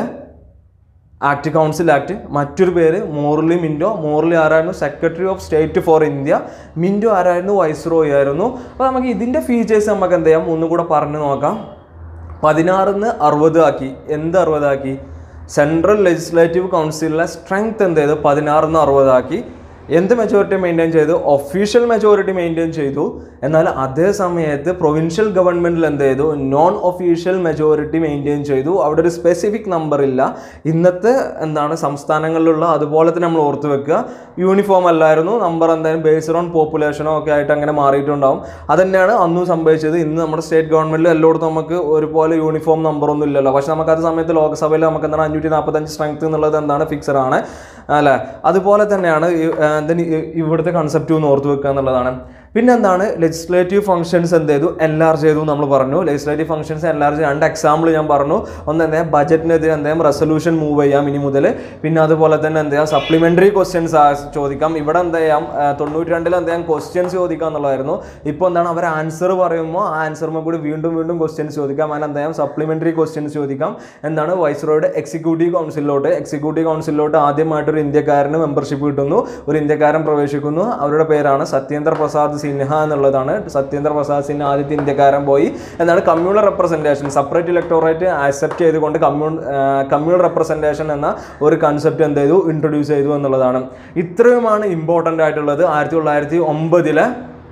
ആക്ട് കൗൺസിൽ ആക്ട് മറ്റൊരു പേര് മോർലി മിൻഡോ മോർലി ആരായിരുന്നു secretary of state for India Minto ആരായിരുന്നു വൈസ്രോയി ആയിരുന്നു അപ്പോൾ നമുക്ക് ഇതിൻ്റെ ഫീച്ചേഴ്സ് നമുക്ക് എന്ത് ചെയ്യാം ഒന്നുകൂടെ പറഞ്ഞു നോക്കാം പതിനാറിന്ന് അറുപത് ആക്കി എന്ത് അറുപതാക്കി സെൻട്രൽ ലെജിസ്ലേറ്റീവ് കൗൺസിലിലെ സ്ട്രെങ്ത് എന്ത് ചെയ്തു പതിനാറിന്ന് അറുപതാക്കി എന്ത് മെജോറിറ്റി മെയിൻറ്റെയിൻ ചെയ്തു ഒഫീഷ്യൽ മെജോറിറ്റി മെയിൻറ്റെയിൻ ചെയ്തു എന്നാൽ അതേ സമയത്ത് പ്രൊവിൻഷ്യൽ ഗവൺമെൻറ്റിൽ എന്ത് ചെയ്തു നോൺ ഒഫീഷ്യൽ മെജോറിറ്റി മെയിൻറ്റെയിൻ ചെയ്തു അവിടെ ഒരു സ്പെസിഫിക് നമ്പർ ഇല്ല ഇന്നത്തെ എന്താണ് സംസ്ഥാനങ്ങളിലുള്ള അതുപോലെ തന്നെ നമ്മൾ ഓർത്ത് വെക്കുക യൂണിഫോം അല്ലായിരുന്നു നമ്പർ എന്തായാലും ബേസ്ഡ് ഓൺ പോപ്പുലേഷനോ ഒക്കെ ആയിട്ട് അങ്ങനെ മാറിയിട്ടുണ്ടാവും അതന്നെയാണ് അന്നും സംഭവിച്ചത് ഇന്ന് നമ്മുടെ സ്റ്റേറ്റ് ഗവൺമെൻറ്റിൽ എല്ലായിടത്തും നമുക്ക് ഒരുപോലെ യൂണിഫോം നമ്പർ ഒന്നും ഇല്ലല്ലോ പക്ഷെ നമുക്ക് അത് സമയത്ത് ലോക്സഭയിൽ നമുക്ക് എന്താണ് അഞ്ഞൂറ്റി നാൽപ്പത്തഞ്ച് സ്ട്രെങ്ത് എന്നുള്ളത് എന്താണ് ഫിക്സഡ് ആണ് അല്ലേ അതുപോലെ തന്നെയാണ് ഈ, ആ, then ഈ- ഇവിടുത്തെ കൺസെപ്റ്റ് ഒന്ന് ഓർത്ത് വെക്കുക എന്നുള്ളതാണ് പിന്നെ എന്താണ് ലെജിസ്ലേറ്റീവ് ഫംഗ്ഷൻസ് എന്ത് ചെയ്തു എൻലാർജ് ചെയ്തു നമ്മൾ പറഞ്ഞു ലെജിസ്ലേറ്റീവ് ഫംഗ്ഷൻസ് എൻലാർജ് രണ്ട് എക്സാമ്പിൾ ഞാൻ പറഞ്ഞു ഒന്ന് എന്താ ബജറ്റിനെതിരെ എന്തായാലും റെസൊല്യൂഷൻ മൂവ് ചെയ്യാം ഇനി മുതൽ പിന്നെ അതുപോലെ തന്നെ എന്ത് ചെയ്യാം സപ്ലിമെൻ്ററി ക്വസ്റ്റ്യൻസ് ചോദിക്കാം ഇവിടെ എന്ത് ചെയ്യാം ആ, തൊണ്ണൂറ്റി രണ്ടിൽ എന്ത് ചെയ്യാം ക്വസ്റ്റ്യൻസ് ചോദിക്കാം എന്നുള്ളതായിരുന്നു ഇപ്പോൾ എന്താണ് അവർ ആൻസർ പറയുമ്പോൾ ആ ആൻസറുമ്പോൾ കൂടി വീണ്ടും വീണ്ടും ക്വസ്റ്റ്യൻസ് ചോദിക്കാം അങ്ങനെ എന്ത് ചെയ്യാം സപ്ലിമെൻ്ററി ക്വസ്റ്റ്യൻസ് ചോദിക്കാം എന്താണ് വൈസ്രോയുടെ എക്സിക്യൂട്ടീവ് കൗൺസിലോട്ട് എക്സിക്യൂട്ടീവ് കൗൺസിലോട്ട് ആദ്യമായിട്ട് ഒരു ഇന്ത്യക്കാരന് മെമ്പർഷിപ്പ് കിട്ടുന്നു ഒരു ഇന്ത്യക്കാരൻ പ്രവേശിക്കുന്നു അവരുടെ പേരാണ് സത്യേന്ദ്ര പ്രസാദ് സിൻഹ എന്നുള്ളതാണ് സത്യേന്ദ്ര പ്രസാദ് സിൻഹ ആദ്യത്തെ ഇന്ത്യക്കാരൻ പോയി എന്താണ് communal representation separate electorate accept ചെയ്തുകൊണ്ട് കമ്മ്യൂൺ കമ്മ്യൂണൽ റെപ്രസെൻറ്റേഷൻ എന്ന ഒരു കൺസെപ്റ്റ് എന്ത് ചെയ്തു ഇൻട്രൊഡ്യൂസ് ചെയ്തു എന്നുള്ളതാണ് ഇത്രയുമാണ് ഇമ്പോർട്ടൻ്റ് ആയിട്ടുള്ളത് ആയിരത്തി തൊള്ളായിരത്തി ഒമ്പതിലെ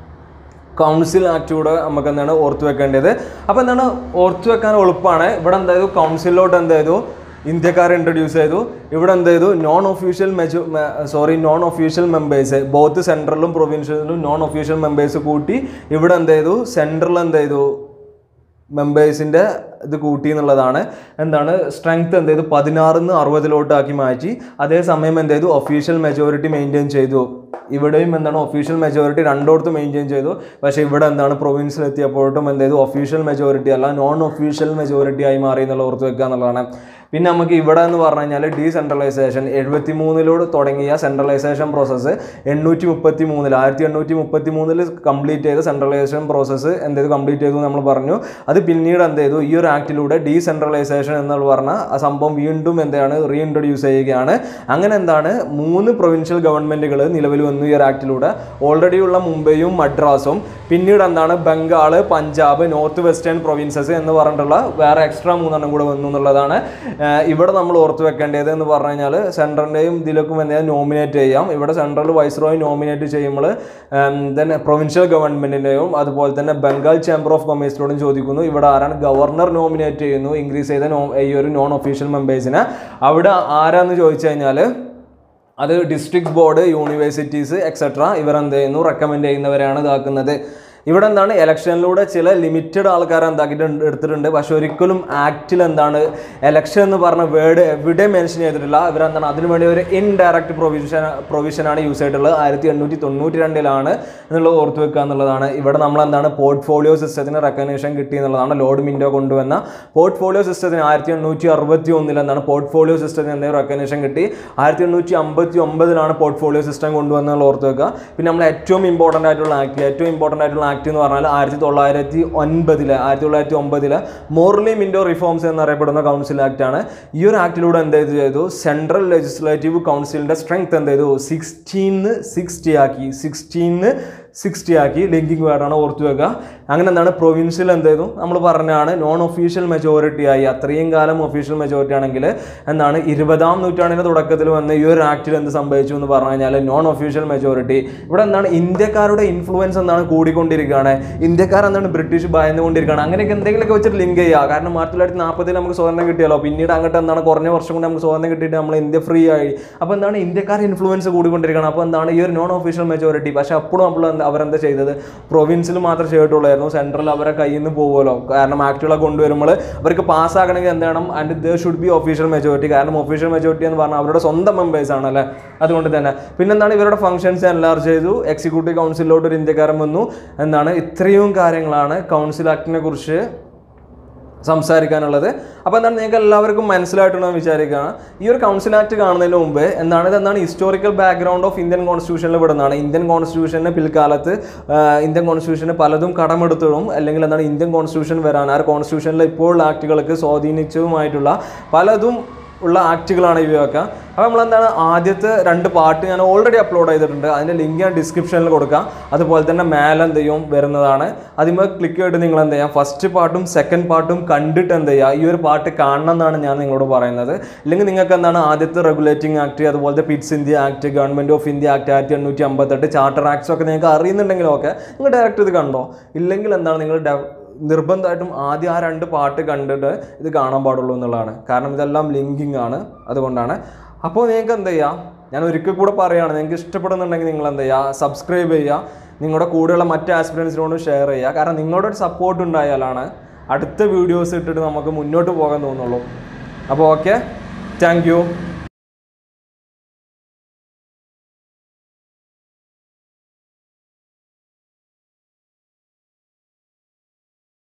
കൗൺസിൽ ആക്ടിലൂടെ നമുക്ക് എന്താണ് ഓർത്തു വെക്കേണ്ടത് അപ്പോൾ എന്താണ് ഓർത്തു വെക്കാൻ എളുപ്പമാണ് ഇവിടെ എന്ത് ചെയ്തു കൗൺസിലോട്ട് എന്ത് ചെയ്തു ഇന്ത്യക്കാർ ഇൻട്രൊഡ്യൂസ് ചെയ്തു ഇവിടെ എന്ത് ചെയ്തു non official majo sorry non official members both സെൻട്രലും പ്രൊവിൻഷ്യലും നോൺ ഒഫീഷ്യൽ മെമ്പേഴ്സ് കൂട്ടി ഇവിടെ എന്ത് ചെയ്തു സെൻട്രൽ എന്ത് ചെയ്തു മെമ്പേഴ്സിൻ്റെ ഇത് കൂട്ടി എന്നുള്ളതാണ് എന്താണ് സ്ട്രെങ്ത് എന്ത് ചെയ്തു പതിനാറിന്ന് അറുപതിലോട്ട് ആക്കി മാറ്റി അതേസമയം എന്ത് ചെയ്തു ഒഫീഷ്യൽ മെജോറിറ്റി മെയിൻറ്റെയിൻ ചെയ്തു ഇവിടെയും എന്താണ് ഒഫീഷ്യൽ മെജോറിറ്റി രണ്ടോടത്ത് മെയിൻറ്റെയിൻ ചെയ്തു പക്ഷേ ഇവിടെ എന്താണ് പ്രൊവിൻസിൽ എത്തിയപ്പോഴും എന്ത് ചെയ്തു ഒഫീഷ്യൽ മെജോറിറ്റി അല്ല നോൺ ഒഫീഷ്യൽ മെജോറിറ്റി ആയി മാറി എന്നുള്ള ഓർത്ത് വെക്കുക എന്നുള്ളതാണ് പിന്നെ നമുക്ക് ഇവിടെ എന്ന് പറഞ്ഞു കഴിഞ്ഞാൽ ഡീസെൻട്രലൈസേഷൻ എഴുപത്തി മൂന്നിലോട് തുടങ്ങിയ സെൻട്രലൈസേഷൻ പ്രോസസ്സ് എണ്ണൂറ്റി മുപ്പത്തി മൂന്നിൽ ആയിരത്തി എണ്ണൂറ്റി മുപ്പത്തി മൂന്നിൽ കംപ്ലീറ്റ് ചെയ്ത സെൻട്രലൈസേഷൻ പ്രോസസ്സ് എന്ത് ചെയ്തു കംപ്ലീറ്റ് ചെയ്തു എന്ന് നമ്മൾ പറഞ്ഞു അത് പിന്നീട് എന്ത് ചെയ്തു ഈ ഒരു ആക്ടിലൂടെ ഡീസെൻട്രലൈസേഷൻ എന്നുള്ള പറഞ്ഞ ആ സംഭവം വീണ്ടും എന്താണ് റീഇൻട്രൊഡ്യൂസ് ചെയ്യുകയാണ് അങ്ങനെ എന്താണ് മൂന്ന് പ്രൊവിൻഷ്യൽ ഗവൺമെൻറ്റുകൾ നിലവിൽ വന്നു ഈ ഒരു ആക്ടിലൂടെ ഓൾറെഡി ഉള്ള മുംബൈയും മദ്രാസും പിന്നീട് എന്താണ് Bengal Punjab north western provinces എന്ന് പറഞ്ഞിട്ടുള്ള വേറെ എക്സ്ട്രാ മൂന്നെണ്ണം കൂടെ വന്നു എന്നുള്ളതാണ് ആഹ് ഇവിടെ നമ്മൾ ഓർത്ത് വെക്കേണ്ടത് എന്ന് പറഞ്ഞു കഴിഞ്ഞാൽ സെൻട്രലിൻ്റെയും ഇതിലേക്കും എന്തെങ്കിലും നോമിനേറ്റ് ചെയ്യാം ഇവിടെ സെൻട്രൽ വൈസ്രോയി നോമിനേറ്റ് ചെയ്യുമ്പോൾ ദെൻ പ്രൊവിൻഷ്യൽ ഗവൺമെൻറ്റിൻ്റെയും അതുപോലെ തന്നെ ബംഗാൾ ചേംബർ ഓഫ് കൊമേഴ്സിനോടും ചോദിക്കുന്നു ഇവിടെ ആരാണ് ഗവർണർ നോമിനേറ്റ് ചെയ്യുന്നു ഇൻക്രീസ് ചെയ്ത നോ ഈ ഒരു നോൺ ഒഫീഷ്യൽ മെമ്പേഴ്സിനെ അവിടെ ആരാന്ന് ചോദിച്ചു കഴിഞ്ഞാൽ അത് ഡിസ്ട്രിക്ട് ബോർഡ് യൂണിവേഴ്സിറ്റീസ് എക്സെട്ര ഇവർ എന്ത് ചെയ്യുന്നു റെക്കമെൻഡ് ചെയ്യുന്നവരാണ് ഇതാക്കുന്നത് ഇവിടെ എന്താണ് ഇലക്ഷനിലൂടെ ചില ലിമിറ്റഡ് ആൾക്കാർ എന്താക്കിയിട്ടുണ്ട് എടുത്തിട്ടുണ്ട് പക്ഷെ ഒരിക്കലും ആക്റ്റിൽ എന്താണ് ഇലക്ഷൻ എന്ന് പറഞ്ഞ വേർഡ് എവിടെ മെൻഷൻ ചെയ്തിട്ടില്ല ഇവരെന്താണ് അതിനു വേണ്ടി ഒരു ഇൻഡയറക്റ്റ് പ്രൊവിഷൻ പ്രൊവിഷനാണ് യൂസ് ചെയ്തിട്ടുള്ളത് ആയിരത്തി എണ്ണൂറ്റി തൊണ്ണൂറ്റി രണ്ടിലാണ് എന്നുള്ളത് ഓർത്ത് വെക്കുക എന്നുള്ളതാണ് ഇവിടെ നമ്മൾ എന്താണ് പോർട്ട്ഫോളിയോ സിസ്റ്റത്തിന് റെക്കഗ്നേഷൻ കിട്ടി എന്നുള്ളതാണ് ലോഡ് മിൻഡോ കൊണ്ടുവന്ന പോർട്ട്ഫോളിയോ സിസ്റ്റത്തിന് ആയിരത്തി എണ്ണൂറ്റി അറുപത്തി ഒന്നിൽ എന്താണ് പോർട്ട്ഫോളിയോ സിസ്റ്റത്തിന് എന്തെങ്കിലും റെക്കഗ്നേഷൻ കിട്ടി ആയിരത്തി എണ്ണൂറ്റി അമ്പത്തി ഒമ്പതിലാണ് പോർട്ട്ഫോളിയോ സിസ്റ്റം കൊണ്ടുവന്നുള്ള ഓർത്ത് വെക്കുക പിന്നെ നമ്മൾ ഏറ്റവും ഇമ്പോർട്ടൻ്റ് ആയിട്ടുള്ള ആക്ട് ഏറ്റവും ഇമ്പോർട്ടൻ്റ് ആയിട്ടുള്ള ആക്ട് എന്ന് പറഞ്ഞാൽ ആയിരത്തി തൊള്ളായിരത്തി ഒൻപതില് ആയിരത്തി തൊള്ളായിരത്തി ഒമ്പതില് മോർലി മിൻഡോ റിഫോംസ് എന്നറിയപ്പെടുന്ന കൗൺസിൽ ആക്ട് ആണ് ഈ ഒരു ആക്ടിലൂടെ എന്ത് ചെയ്തു ചെയ്തു സെൻട്രൽ ലെജിസ്ലേറ്റീവ് കൗൺസിലിന്റെ സ്ട്രെങ്ത് എന്ത് ചെയ്തു സിക്സ്റ്റീന്ന് സിക്സ്റ്റി ആക്കി സിക്സ്റ്റീന്ന് സിക്സ്റ്റി ആക്കി ലിങ്കിങ് വേർഡാണ് ഓർത്തു വെക്കുക അങ്ങനെ എന്താണ് പ്രൊവിൻഷ്യൽ എന്ത് ചെയ്തു നമ്മൾ പറഞ്ഞാണ് നോൺ ഒഫീഷ്യൽ മെജോറിറ്റി ആയി അത്രയും കാലം ഒഫീഷ്യൽ മെജോറിറ്റി ആണെങ്കിൽ എന്താണ് ഇരുപതാം നൂറ്റാണ്ടിൻ്റെ തുടക്കത്തിൽ വന്ന ഈ ഒരു ആക്ടിൽ എന്ത് സംഭവിച്ചു എന്ന് പറഞ്ഞു കഴിഞ്ഞാൽ നോൺ ഒഫീഷ്യൽ മെജോറിറ്റി ഇവിടെ എന്താണ് ഇന്ത്യക്കാരുടെ ഇൻഫ്ലുവൻസ് എന്താണ് കൂടിക്കൊണ്ടിരിക്കുകയാണ് ഇന്ത്യക്കാർ എന്താണ് ബ്രിട്ടീഷ് ഭയന്നുകൊണ്ടിരിക്കുകയാണ് അങ്ങനെയൊക്കെ എന്തെങ്കിലുമൊക്കെ വെച്ചിട്ട് ലിങ്ക് ചെയ്യുക കാരണം ആയിരത്തി തൊള്ളായിരത്തി നാൽപ്പതിൽ നമുക്ക് സ്വാതന്ത്ര്യം കിട്ടിയല്ലോ പിന്നീട് അങ്ങോട്ട് എന്താണ് കുറഞ്ഞ വർഷം കൊണ്ട് നമുക്ക് സ്വാതന്ത്ര്യം കിട്ടിയിട്ട് നമ്മൾ ഇന്ത്യ ഫ്രീ ആയി അപ്പോൾ എന്താണ് ഇന്ത്യക്കാർ ഇൻഫ്ലുവൻസ് കൂടിക്കൊണ്ടിരിക്കുകയാണ് അപ്പോൾ എന്താണ് ഈ ഒരു നോൺ ഒഫീഷ്യൽ മെജോറിറ്റി പക്ഷേ അപ്പോഴും നമ്മൾ എന്താ അവരെന്താ ചെയ്തത് പ്രൊവിൻസിൽ മാത്രം ചെയ്തിട്ടുള്ളായിരുന്നു സെൻട്രൽ അവരെ കയ്യിൽ നിന്ന് പോകുമല്ലോ കാരണം ആക്ടുകളെ കൊണ്ടുവരുമ്പോൾ അവർക്ക് പാസ്സാകണമെങ്കിൽ എന്ത് വേണം and the should be official majority കാരണം ഒഫീഷ്യൽ മെജോറിറ്റി എന്ന് പറഞ്ഞാൽ അവരുടെ സ്വന്തം മെമ്പേഴ്സ് ആണല്ലേ അതുകൊണ്ട് തന്നെ പിന്നെന്താണ് ഇവരുടെ ഫംഗ്ഷൻസ് എൻലാർജ് ചെയ്തു എക്സിക്യൂട്ടീവ് കൗൺസിലോട്ട് ഒരു ഇന്ത്യക്കാരൻ വന്നു എന്നാണ് ഇത്രയും കാര്യങ്ങളാണ് കൗൺസിൽ ആക്ടിനെ കുറിച്ച് സംസാരിക്കാനുള്ളത് അപ്പോൾ എന്താണ് നിങ്ങൾക്ക് എല്ലാവർക്കും മനസ്സിലായിട്ടുണ്ടെന്ന് വിചാരിക്കുകയാണ് ഈ ഒരു കൗൺസിൽ ആക്ട് കാണുന്നതിന് മുമ്പ് എന്താണ് ഇതെന്താണ് ഹിസ്റ്റോറിക്കൽ ബാക്ക്ഗ്രൗണ്ട് ഓഫ് ഇന്ത്യൻ കോൺസ്റ്റിറ്റ്യൂഷനിൽ വിടുന്നതാണ് ഇന്ത്യൻ കോൺസ്റ്റിറ്റ്യൂഷന് പിൽക്കാലത്ത് ആ, ഇന്ത്യൻ കോൺസ്റ്റിറ്റ്യൂഷന് പലതും കടമെടുത്തതും അല്ലെങ്കിൽ എന്താണ് ഇന്ത്യൻ കോൺസ്റ്റിറ്റ്യൂഷൻ വരാൻ ആ ഒരു കോൺസ്റ്റിറ്റ്യൂഷനിൽ ഇപ്പോൾ ആക്ടുകൾക്ക് സ്വാധീനിച്ചതുമായിട്ടുള്ള പലതും ഉള്ള ആക്റ്റുകളാണ് ഇവയൊക്കെ അപ്പോൾ നമ്മൾ എന്താണ് ആദ്യത്തെ രണ്ട് പാട്ട് ഞാൻ ഓൾറെഡി അപ്ലോഡ് ചെയ്തിട്ടുണ്ട് അതിൻ്റെ ലിങ്ക് ഞാൻ ഡിസ്ക്രിപ്ഷനിൽ കൊടുക്കാം അതുപോലെ തന്നെ മേലെ എന്ത് ചെയ്യും വരുന്നതാണ് അതിന്മേൽ ക്ലിക്ക് ചെയ്തിട്ട് നിങ്ങൾ എന്ത് ചെയ്യാം ഫസ്റ്റ് പാട്ടും സെക്കൻഡ് പാട്ടും കണ്ടിട്ട് എന്ത് ചെയ്യുക ഈ ഒരു പാട്ട് കാണണം എന്നാണ് ഞാൻ നിങ്ങളോട് പറയുന്നത് ഇല്ലെങ്കിൽ നിങ്ങൾക്ക് എന്താണ് ആദ്യത്തെ റെഗുലേറ്റിംഗ് ആക്ട് അതുപോലത്തെ Pitt's India act government of India act ആയിരത്തി എണ്ണൂറ്റി അമ്പത്തെട്ട് ചാർട്ടർ ആക്ട്സ് ഒക്കെ നിങ്ങൾക്ക് അറിയുന്നുണ്ടെങ്കിലും ഒക്കെ നിങ്ങൾ ഡയറക്റ്റ് ഇത് കണ്ടോ ഇല്ലെങ്കിൽ എന്താണ് നിങ്ങൾ ഡെ- നിർബന്ധമായിട്ടും ആദ്യം ആ രണ്ട് പാട്ട് കണ്ടിട്ട് ഇത് കാണാൻ പാടുള്ളൂ എന്നുള്ളതാണ് കാരണം ഇതെല്ലാം ലിങ്കിങ് ആണ് അതുകൊണ്ടാണ് അപ്പോൾ നിങ്ങൾക്ക് എന്ത് ചെയ്യാം ഞാൻ ഒരിക്കൽ കൂടെ പറയുകയാണ് നിങ്ങൾക്ക് ഇഷ്ടപ്പെടുന്നുണ്ടെങ്കിൽ നിങ്ങൾ എന്ത് ചെയ്യുക സബ്സ്ക്രൈബ് ചെയ്യുക നിങ്ങളുടെ കൂടെയുള്ള മറ്റ് ആസ്പിറൻസിനോടും ഷെയർ ചെയ്യുക കാരണം നിങ്ങളുടെ ഒരു സപ്പോർട്ട് ഉണ്ടായാലാണ് അടുത്ത വീഡിയോസ് ഇട്ടിട്ട് നമുക്ക് മുന്നോട്ട് പോകാൻ തോന്നുള്ളൂ അപ്പോൾ ഓക്കെ താങ്ക് യു